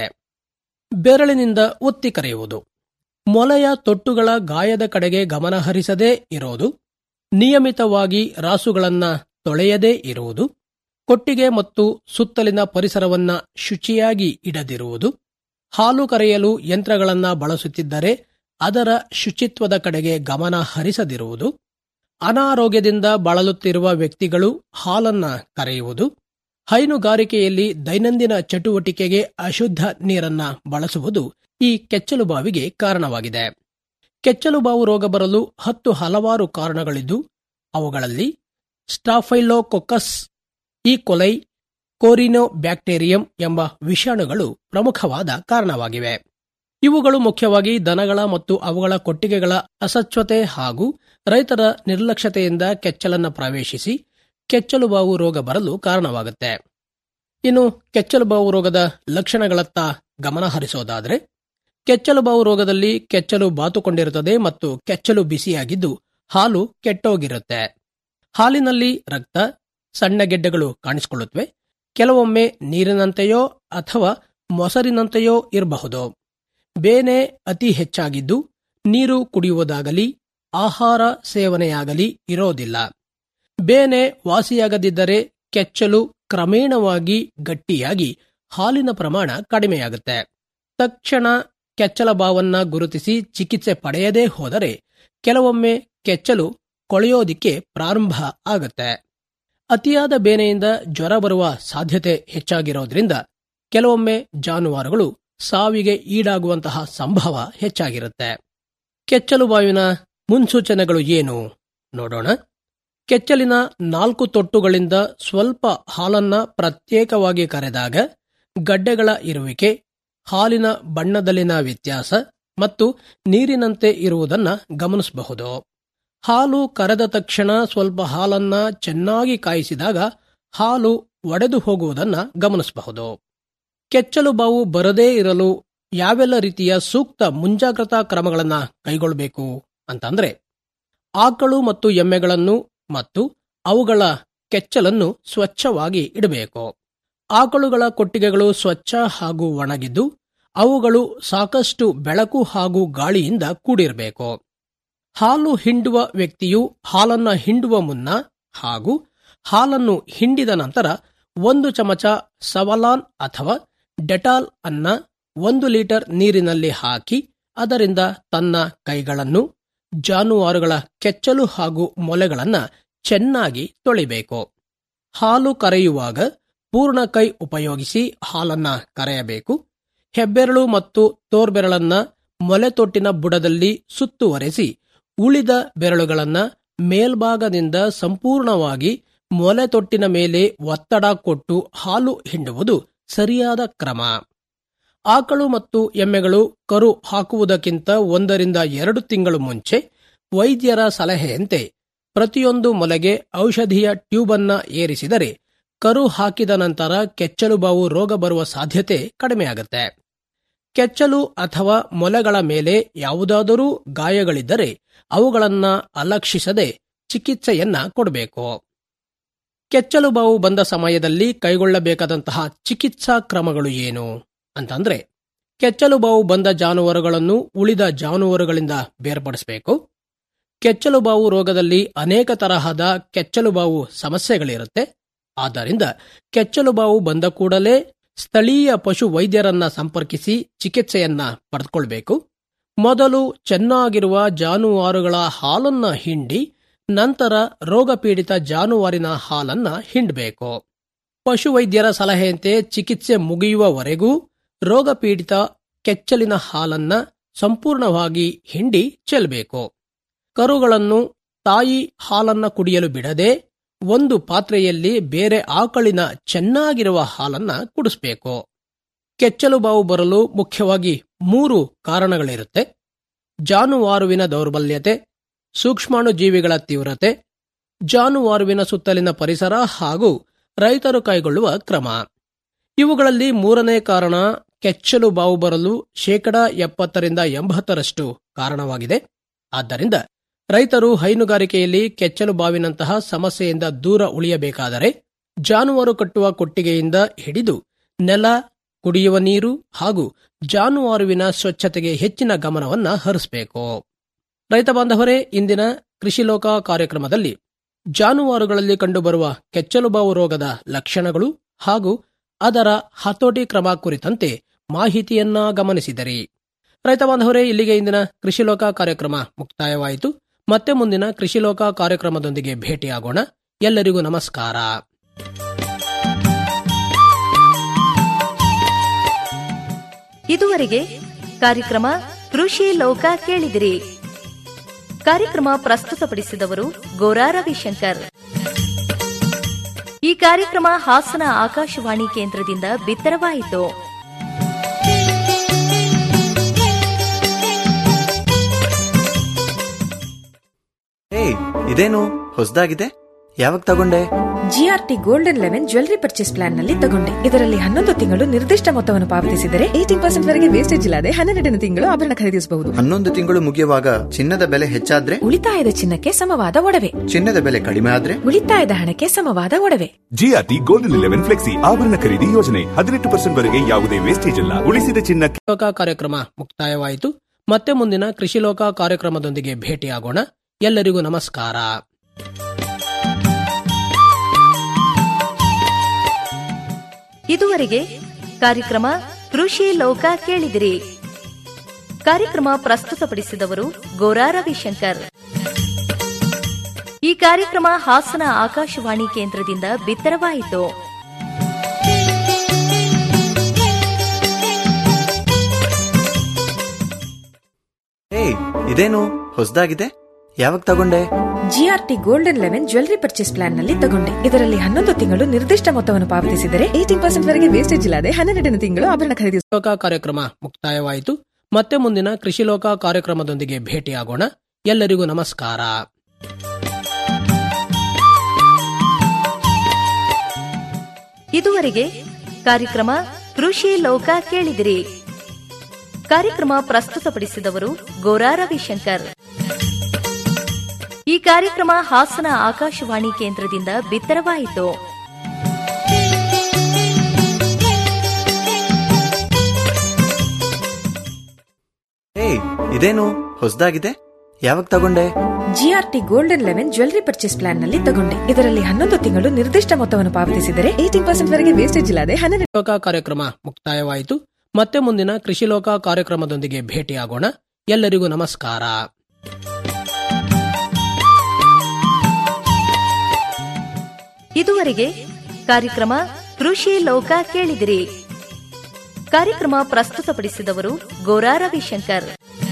ಬೆರಳಿನಿಂದ ಒತ್ತಿ ಕರೆಯುವುದು ಮೊಲೆಯ ತೊಟ್ಟುಗಳ ಗಾಯದ ಕಡೆಗೆ ಗಮನ ಹರಿಸದೇ ಇರೋದು ನಿಯಮಿತವಾಗಿ ರಾಸುಗಳನ್ನ ತೊಳೆಯದೇ ಇರುವುದು ಕೊಟ್ಟಿಗೆ ಮತ್ತು ಸುತ್ತಲಿನ ಪರಿಸರವನ್ನ ಶುಚಿಯಾಗಿ ಇಡದಿರುವುದು ಹಾಲು ಕರೆಯಲು ಯಂತ್ರಗಳನ್ನ ಬಳಸುತ್ತಿದ್ದರೆ ಅದರ ಶುಚಿತ್ವದ ಕಡೆಗೆ ಗಮನ ಹರಿಸದಿರುವುದು ಅನಾರೋಗ್ಯದಿಂದ ಬಳಲುತ್ತಿರುವ ವ್ಯಕ್ತಿಗಳು ಹಾಲನ್ನ ಕರೆಯುವುದು ಹೈನುಗಾರಿಕೆಯಲ್ಲಿ ದೈನಂದಿನ ಚಟುವಟಿಕೆಗೆ ಅಶುದ್ಧ ನೀರನ್ನ ಬಳಸುವುದು ಈ ಕೆಚ್ಚಲುಬಾವಿಗೆ ಕಾರಣವಾಗಿದೆ ಕೆಚ್ಚಲುಬಾವು ರೋಗ ಬರಲು ಹತ್ತು ಹಲವಾರು ಕಾರಣಗಳಿದ್ದು ಅವುಗಳಲ್ಲಿ ಸ್ಟಾಫೈಲೋಕೊಕಸ್ ಈ ಕೊಲೈ ಕೋರಿನೋ ಬ್ಯಾಕ್ಟೀರಿಯಂ ಎಂಬ ವಿಷಾಣುಗಳು ಪ್ರಮುಖವಾದ ಕಾರಣವಾಗಿವೆ ಇವುಗಳು ಮುಖ್ಯವಾಗಿ ದನಗಳ ಮತ್ತು ಅವುಗಳ ಕೊಟ್ಟಿಗೆಗಳ ಅಸಚ್ಛತೆ ಹಾಗೂ ರೈತರ ನಿರ್ಲಕ್ಷ್ಯತೆಯಿಂದ ಕೆಚ್ಚಲನ್ನ ಪ್ರವೇಶಿಸಿ ಕೆಚ್ಚಲುಬಾವು ರೋಗ ಬರಲು ಕಾರಣವಾಗುತ್ತೆ ಇನ್ನು ಕೆಚ್ಚಲುಬಾವು ರೋಗದ ಲಕ್ಷಣಗಳತ್ತ ಗಮನ ಹರಿಸೋದಾದ್ರೆ ಕೆಚ್ಚಲುಬಾವು ರೋಗದಲ್ಲಿ ಕೆಚ್ಚಲು ಬಾತುಕೊಂಡಿರುತ್ತದೆ ಮತ್ತು ಕೆಚ್ಚಲು ಬಿಸಿಯಾಗಿದ್ದು ಹಾಲು ಕೆಟ್ಟೋಗಿರುತ್ತೆ ಹಾಲಿನಲ್ಲಿ ರಕ್ತ ಸಣ್ಣ ಗೆಡ್ಡೆಗಳು ಕಾಣಿಸಿಕೊಳ್ಳುತ್ತವೆ ಕೆಲವೊಮ್ಮೆ ನೀರಿನಂತೆಯೋ ಅಥವಾ ಮೊಸರಿನಂತೆಯೋ ಇರಬಹುದು ಬೇನೆ ಅತಿ ಹೆಚ್ಚಾಗಿದ್ದು ನೀರು ಕುಡಿಯುವುದಾಗಲಿ ಆಹಾರ ಸೇವನೆಯಾಗಲಿ ಇರೋದಿಲ್ಲ ಬೇನೆ ವಾಸಿಯಾಗದಿದ್ದರೆ ಕೆಚ್ಚಲು ಕ್ರಮೇಣವಾಗಿ ಗಟ್ಟಿಯಾಗಿ ಹಾಲಿನ ಪ್ರಮಾಣ ಕಡಿಮೆಯಾಗುತ್ತೆ ತಕ್ಷಣ ಕೆಚ್ಚಲ ಬಾವನ್ನ ಗುರುತಿಸಿ ಚಿಕಿತ್ಸೆ ಪಡೆಯದೇ ಹೋದರೆ ಕೆಲವೊಮ್ಮೆ ಕೆಚ್ಚಲು ಕೊಳೆಯೋದಿಕ್ಕೆ ಪ್ರಾರಂಭ ಆಗುತ್ತೆ ಅತಿಯಾದ ಬೇನೆಯಿಂದ ಜ್ವರ ಬರುವ ಸಾಧ್ಯತೆ ಹೆಚ್ಚಾಗಿರೋದ್ರಿಂದ ಕೆಲವೊಮ್ಮೆ ಜಾನುವಾರುಗಳು ಸಾವಿಗೆ ಈಡಾಗುವಂತಹ ಸಂಭವ ಹೆಚ್ಚಾಗಿರುತ್ತೆ ಕೆಚ್ಚಲು ಬಾವಿನ ಮುನ್ಸೂಚನೆಗಳು ಏನು ನೋಡೋಣ ಕೆಚ್ಚಲಿನ ನಾಲ್ಕು ತೊಟ್ಟುಗಳಿಂದ ಸ್ವಲ್ಪ ಹಾಲನ್ನ ಪ್ರತ್ಯೇಕವಾಗಿ ಕರೆದಾಗ ಗಡ್ಡೆಗಳ ಇರುವಿಕೆ ಹಾಲಿನ ಬಣ್ಣದಲ್ಲಿನ ವ್ಯತ್ಯಾಸ ಮತ್ತು ನೀರಿನಂತೆ ಇರುವುದನ್ನ ಗಮನಿಸಬಹುದು ಹಾಲು ಕರೆದ ತಕ್ಷಣ ಸ್ವಲ್ಪ ಹಾಲನ್ನ ಚೆನ್ನಾಗಿ ಕಾಯಿಸಿದಾಗ ಹಾಲು ಒಡೆದು ಹೋಗುವುದನ್ನ ಗಮನಿಸಬಹುದು ಕೆಚ್ಚಲು ಬಾವು ಬರದೇ ಇರಲು ಯಾವೆಲ್ಲ ರೀತಿಯ ಸೂಕ್ತ ಮುಂಜಾಗ್ರತಾ ಕ್ರಮಗಳನ್ನ ಕೈಗೊಳ್ಳಬೇಕು ಅಂತಂದ್ರೆ ಆಕಳು ಮತ್ತು ಎಮ್ಮೆಗಳನ್ನು ಮತ್ತು ಅವುಗಳ ಕೆಚ್ಚಲನ್ನು ಸ್ವಚ್ಛವಾಗಿ ಇಡಬೇಕು ಆಕಳುಗಳ ಕೊಟ್ಟಿಗೆಗಳು ಸ್ವಚ್ಛ ಹಾಗೂ ಒಣಗಿದ್ದು ಅವುಗಳು ಸಾಕಷ್ಟು ಬೆಳಕು ಹಾಗೂ ಗಾಳಿಯಿಂದ ಕೂಡಿರಬೇಕು ಹಾಲು ಹಿಂಡುವ ವ್ಯಕ್ತಿಯು ಹಾಲನ್ನ ಹಿಂಡುವ ಮುನ್ನ ಹಾಗೂ ಹಾಲನ್ನು ಹಿಂಡಿದ ನಂತರ ಒಂದು ಚಮಚ ಸವಲಾನ್ ಅಥವಾ ಡೆಟಾಲ್ ಅನ್ನ ಒಂದು ಲೀಟರ್ ನೀರಿನಲ್ಲಿ ಹಾಕಿ ಅದರಿಂದ ತನ್ನ ಕೈಗಳನ್ನು ಜಾನುವಾರುಗಳ ಕೆಚ್ಚಲು ಹಾಗೂ ಮೊಲೆಗಳನ್ನ ಚೆನ್ನಾಗಿ ತೊಳಿಬೇಕು ಹಾಲು ಕರೆಯುವಾಗ ಪೂರ್ಣ ಕೈ ಉಪಯೋಗಿಸಿ ಹಾಲನ್ನ ಕರೆಯಬೇಕು ಹೆಬ್ಬೆರಳು ಮತ್ತು ತೋರ್ಬೆರಳನ್ನ ಮೊಲೆತೊಟ್ಟಿನ ಬುಡದಲ್ಲಿ ಸುತ್ತುವರೆಸಿ ಉಳಿದ ಬೆರಳುಗಳನ್ನ ಮೇಲ್ಭಾಗದಿಂದ ಸಂಪೂರ್ಣವಾಗಿ ಮೊಲೆತೊಟ್ಟಿನ ಮೇಲೆ ಒತ್ತಡ ಕೊಟ್ಟು ಹಾಲು ಹಿಂಡುವುದು ಸರಿಯಾದ ಕ್ರಮ ಆಕಳು ಮತ್ತು ಎಮ್ಮೆಗಳು ಕರು ಹಾಕುವುದಕ್ಕಿಂತ ಒಂದರಿಂದ ಎರಡು ತಿಂಗಳು ಮುಂಚೆ ವೈದ್ಯರ ಸಲಹೆಯಂತೆ ಪ್ರತಿಯೊಂದು ಮೊಲೆಗೆ ಔಷಧಿಯ ಟ್ಯೂಬನ್ನ ಏರಿಸಿದರೆ ಕರು ಹಾಕಿದ ನಂತರ ಕೆಚ್ಚಲು ಬಾವು ರೋಗ ಬರುವ ಸಾಧ್ಯತೆ ಕಡಿಮೆಯಾಗುತ್ತೆ ಕೆಚ್ಚಲು ಅಥವಾ ಮೊಲೆಗಳ ಮೇಲೆ ಯಾವುದಾದರೂ ಗಾಯಗಳಿದ್ದರೆ ಅವುಗಳನ್ನ ಅಲಕ್ಷಿಸದೆ ಚಿಕಿತ್ಸೆಯನ್ನ ಕೊಡಬೇಕು ಕೆಚ್ಚಲು ಬಾವು ಬಂದ ಸಮಯದಲ್ಲಿ ಕೈಗೊಳ್ಳಬೇಕಾದಂತಹ ಚಿಕಿತ್ಸಾ ಕ್ರಮಗಳು ಏನು ಅಂತಂದ್ರೆ ಕೆಚ್ಚಲು ಬಾವು ಬಂದ ಜಾನುವಾರುಗಳನ್ನು ಉಳಿದ ಜಾನುವಾರುಗಳಿಂದ ಬೇರ್ಪಡಿಸಬೇಕು ಕೆಚ್ಚಲು ಬಾವು ರೋಗದಲ್ಲಿ ಅನೇಕ ತರಹದ ಕೆಚ್ಚಲು ಬಾವು ಸಮಸ್ಯೆಗಳಿರುತ್ತೆ ಆದ್ದರಿಂದ ಕೆಚ್ಚಲು ಬಾವು ಬಂದ ಕೂಡಲೇ ಸ್ಥಳೀಯ ಪಶು ವೈದ್ಯರನ್ನ ಸಂಪರ್ಕಿಸಿ ಚಿಕಿತ್ಸೆಯನ್ನ ಪಡೆದುಕೊಳ್ಬೇಕು ಮೊದಲು ಚೆನ್ನಾಗಿರುವ ಜಾನುವಾರುಗಳ ಹಾಲನ್ನ ಹಿಂಡಿ ನಂತರ ರೋಗಪೀಡಿತ ಜಾನುವಾರಿನ ಹಾಲನ್ನ ಹಿಂಡಬೇಕು ಪಶುವೈದ್ಯರ ಸಲಹೆಯಂತೆ ಚಿಕಿತ್ಸೆ ಮುಗಿಯುವವರೆಗೂ ರೋಗಪೀಡಿತ ಕೆಚ್ಚಲಿನ ಹಾಲನ್ನ ಸಂಪೂರ್ಣವಾಗಿ ಹಿಂಡಿ ಚೆಲ್ಲಬೇಕು ಕರುಗಳನ್ನು ತಾಯಿ ಹಾಲನ್ನ ಕುಡಿಯಲು ಬಿಡದೆ ಒಂದು ಪಾತ್ರೆಯಲ್ಲಿ ಬೇರೆ ಆಕಳಿನ ಚೆನ್ನಾಗಿರುವ ಹಾಲನ್ನ ಕುಡಿಸಬೇಕು ಕೆಚ್ಚಲು ಬಾವು ಬರಲು ಮುಖ್ಯವಾಗಿ ಮೂರು ಕಾರಣಗಳಿರುತ್ತೆ ಜಾನುವಾರುವಿನ ದೌರ್ಬಲ್ಯತೆ ಸೂಕ್ಷ್ಮಾಣು ಜೀವಿಗಳ ತೀವ್ರತೆ ಜಾನುವಾರುವಿನ ಸುತ್ತಲಿನ ಪರಿಸರ ಹಾಗೂ ರೈತರು ಕೈಗೊಳ್ಳುವ ಕ್ರಮ ಇವುಗಳಲ್ಲಿ ಮೂರನೇ ಕಾರಣ ಕೆಚ್ಚಲು ಬಾವು ಬರಲು ಶೇಕಡ ಎಪ್ಪತ್ತರಿಂದ ಎಂಬತ್ತರಷ್ಟು ಕಾರಣವಾಗಿದೆ ಆದ್ದರಿಂದ ರೈತರು ಹೈನುಗಾರಿಕೆಯಲ್ಲಿ ಕೆಚ್ಚಲು ಬಾವಿನಂತಹ ಸಮಸ್ಯೆಯಿಂದ ದೂರ ಉಳಿಯಬೇಕಾದರೆ ಜಾನುವಾರು ಕಟ್ಟುವ ಕೊಟ್ಟಿಗೆಯಿಂದ ಹಿಡಿದು ನೆಲ ಕುಡಿಯುವ ನೀರು ಹಾಗೂ ಜಾನುವಾರುವಿನ ಸ್ವಚ್ಛತೆಗೆ ಹೆಚ್ಚಿನ ಗಮನವನ್ನ ಹರಿಸಬೇಕು ರೈತ ಬಾಂಧವರೇ ಇಂದಿನ ಕೃಷಿ ಲೋಕ ಕಾರ್ಯಕ್ರಮದಲ್ಲಿ ಜಾನುವಾರುಗಳಲ್ಲಿ ಕಂಡುಬರುವ ಕೆಚ್ಚಲುಬಾವು ರೋಗದ ಲಕ್ಷಣಗಳು ಹಾಗೂ ಅದರ ಹತೋಟಿ ಕ್ರಮ ಕುರಿತಂತೆ ಮಾಹಿತಿಯನ್ನ ಗಮನಿಸಿದರಿ ರೈತ ಬಾಂಧವರೇ ಇಲ್ಲಿಗೆ ಇಂದಿನ ಕೃಷಿ ಲೋಕ ಕಾರ್ಯಕ್ರಮ ಮುಕ್ತಾಯವಾಯಿತು ಮತ್ತೆ ಮುಂದಿನ ಕೃಷಿ ಲೋಕ ಕಾರ್ಯಕ್ರಮದೊಂದಿಗೆ ಭೇಟಿಯಾಗೋಣ ಎಲ್ಲರಿಗೂ ನಮಸ್ಕಾರ
ಇದುವರೆಗೆ ಕಾರ್ಯಕ್ರಮ ಕೃಷಿ ಲೋಕ ಕೇಳಿದಿರಿ ಕಾರ್ಯಕ್ರಮ ಪ್ರಸ್ತುತಪಡಿಸಿದವರು ಗೋರಾ ರವಿಶಂಕರ್ ಈ ಕಾರ್ಯಕ್ರಮ ಹಾಸನ ಆಕಾಶವಾಣಿ ಕೇಂದ್ರದಿಂದ ಬಿತ್ತರವಾಯಿತು
ಏಯ್ ಇದೇನು ಹೊಸದಾಗಿದೆ ಯಾವಾಗ ತಗೊಂಡೆ
GRT golden eleven jewellery purchase plan ನಲ್ಲಿ ತಗೊಂಡೆ ಇದರಲ್ಲಿ ಹನ್ನೊಂದು ತಿಂಗಳು ನಿರ್ದಿಷ್ಟ ಮೊತ್ತವನ್ನು ಪಾವತಿಸಿದರೆ ಏಟೀನ್ ಪರ್ಸೆಂಟ್ ವರೆಗೆ ವೇಸ್ಟೇಜ್ ಇಲ್ಲದೆ ಹನ್ನೆರಡನೇ ತಿಂಗಳು ಆಭರಣ ಖರೀದಿಸಬಹುದು
ಹನ್ನೊಂದು ತಿಂಗಳು ಮುಗಿಯುವಾಗ ಚಿನ್ನದ ಬೆಲೆ ಹೆಚ್ಚಾದ್ರೆ
ಉಳಿತಾಯದ ಚಿನ್ನಕ್ಕೆ ಸಮವಾದ ಒಡವೆ
ಚಿನ್ನದ ಬೆಲೆ ಕಡಿಮೆ ಆದ್ರೆ
ಉಳಿತಾಯದ ಹಣಕ್ಕೆ ಸಮವಾದ ಒಡವೆ
ಜಿಆರ್ಟಿ ಗೋಲ್ಡನ್ ಇಲೆವೆನ್ ಫ್ಲೆಕ್ಸಿ ಆಭರಣ ಖರೀದಿ ಯೋಜನೆ ಹದಿನೆಂಟು ಪರ್ಸೆಂಟ್ ವರೆಗೆ ಯಾವುದೇ ವೇಸ್ಟೇಜ್ ಇಲ್ಲ ಉಳಿಸಿದ ಚಿನ್ನಕ್ಕೆ
ಲೋಕ ಕಾರ್ಯಕ್ರಮ ಮುಕ್ತಾಯವಾಯಿತು ಮತ್ತೆ ಮುಂದಿನ ಕೃಷಿ ಲೋಕ ಕಾರ್ಯಕ್ರಮದೊಂದಿಗೆ ಭೇಟಿಯಾಗೋಣ ಎಲ್ಲರಿಗೂ ನಮಸ್ಕಾರ
ಇದುವರೆಗೆ ಕಾರ್ಯಕ್ರಮ ಕೃಷಿ ಲೋಕ ಕೇಳಿದಿರಿ ಕಾರ್ಯಕ್ರಮ ಪ್ರಸ್ತುತಪಡಿಸಿದವರು ಗೋರಾ ರವಿಶಂಕರ್ ಈ ಕಾರ್ಯಕ್ರಮ ಹಾಸನ ಆಕಾಶವಾಣಿ ಕೇಂದ್ರದಿಂದ ಬಿತ್ತರವಾಯಿತು
ಏಯ್ ಇದೇನು ಹೊಸದಾಗಿದೆ ಯಾವಾಗ ತಗೊಂಡೆ
GRT golden eleven jewellery purchase plan ನಲ್ಲಿ ತಗೊಂಡೆ ಇದರಲ್ಲಿ ಹನ್ನೊಂದು ತಿಂಗಳು ನಿರ್ದಿಷ್ಟ ಮೊತ್ತವನ್ನು ಪಾವತಿಸಿದರೆ ಏಟೀನ್ ಪರ್ಸೆಂಟ್ ವರೆಗೆ ವೇಸ್ಟೇಜ್ ಇಲ್ಲದೆ ಹನ್ನೆರಡನೇ ತಿಂಗಳು ಆಭರಣ ಖರೀದಿಸ
ಲೋಕ ಕಾರ್ಯಕ್ರಮ ಮುಕ್ತಾಯವಾಯಿತು ಮತ್ತೆ ಮುಂದಿನ ಕೃಷಿ ಲೋಕ ಕಾರ್ಯಕ್ರಮದೊಂದಿಗೆ ಭೇಟಿಯಾಗೋಣ ಎಲ್ಲರಿಗೂ ನಮಸ್ಕಾರ
ಇದುವರೆಗೆ ಕಾರ್ಯಕ್ರಮ ಕೃಷಿ ಲೋಕ ಕೇಳಿದಿರಿ ಕಾರ್ಯಕ್ರಮ ಪ್ರಸ್ತುತಪಡಿಸಿದವರು ಗೋರಾ ರವಿಶಂಕರ್ ಈ ಕಾರ್ಯಕ್ರಮ ಹಾಸನ ಆಕಾಶವಾಣಿ ಕೇಂದ್ರದಿಂದ ಬಿತ್ತರವಾಯಿತು
ಏಯ್ ಇದೇನು ಹೊಸದಾಗಿದೆ ಯಾವಾಗ ತಗೊಂಡೆ
GRT golden eleven jewellery purchase plan ನಲ್ಲಿ ತಗೊಂಡೆ ಇದರಲ್ಲಿ ಹನ್ನೊಂದು ತಿಂಗಳು ನಿರ್ದಿಷ್ಟ ಮೊತ್ತವನ್ನು ಪಾವತಿಸಿದರೆ ಏಟೀನ್ ಪರ್ಸೆಂಟ್ ವರೆಗೆ ವೇಸ್ಟೇಜ್ ಇಲ್ಲದೆ ಹನ್ನೆರಡು
ಲೋಕ ಕಾರ್ಯಕ್ರಮ ಮುಕ್ತಾಯವಾಯಿತು ಮತ್ತೆ ಮುಂದಿನ ಕೃಷಿ ಲೋಕ ಕಾರ್ಯಕ್ರಮದೊಂದಿಗೆ ಭೇಟಿಯಾಗೋಣ ಎಲ್ಲರಿಗೂ ನಮಸ್ಕಾರ
ಇದುವರೆಗೆ ಕಾರ್ಯಕ್ರಮ ಕೃಷಿ ಲೋಕ ಕೇಳಿದಿರಿ ಕಾರ್ಯಕ್ರಮ ಪ್ರಸ್ತುತಪಡಿಸಿದವರು ಗೋರಾ ರವಿಶಂಕರ್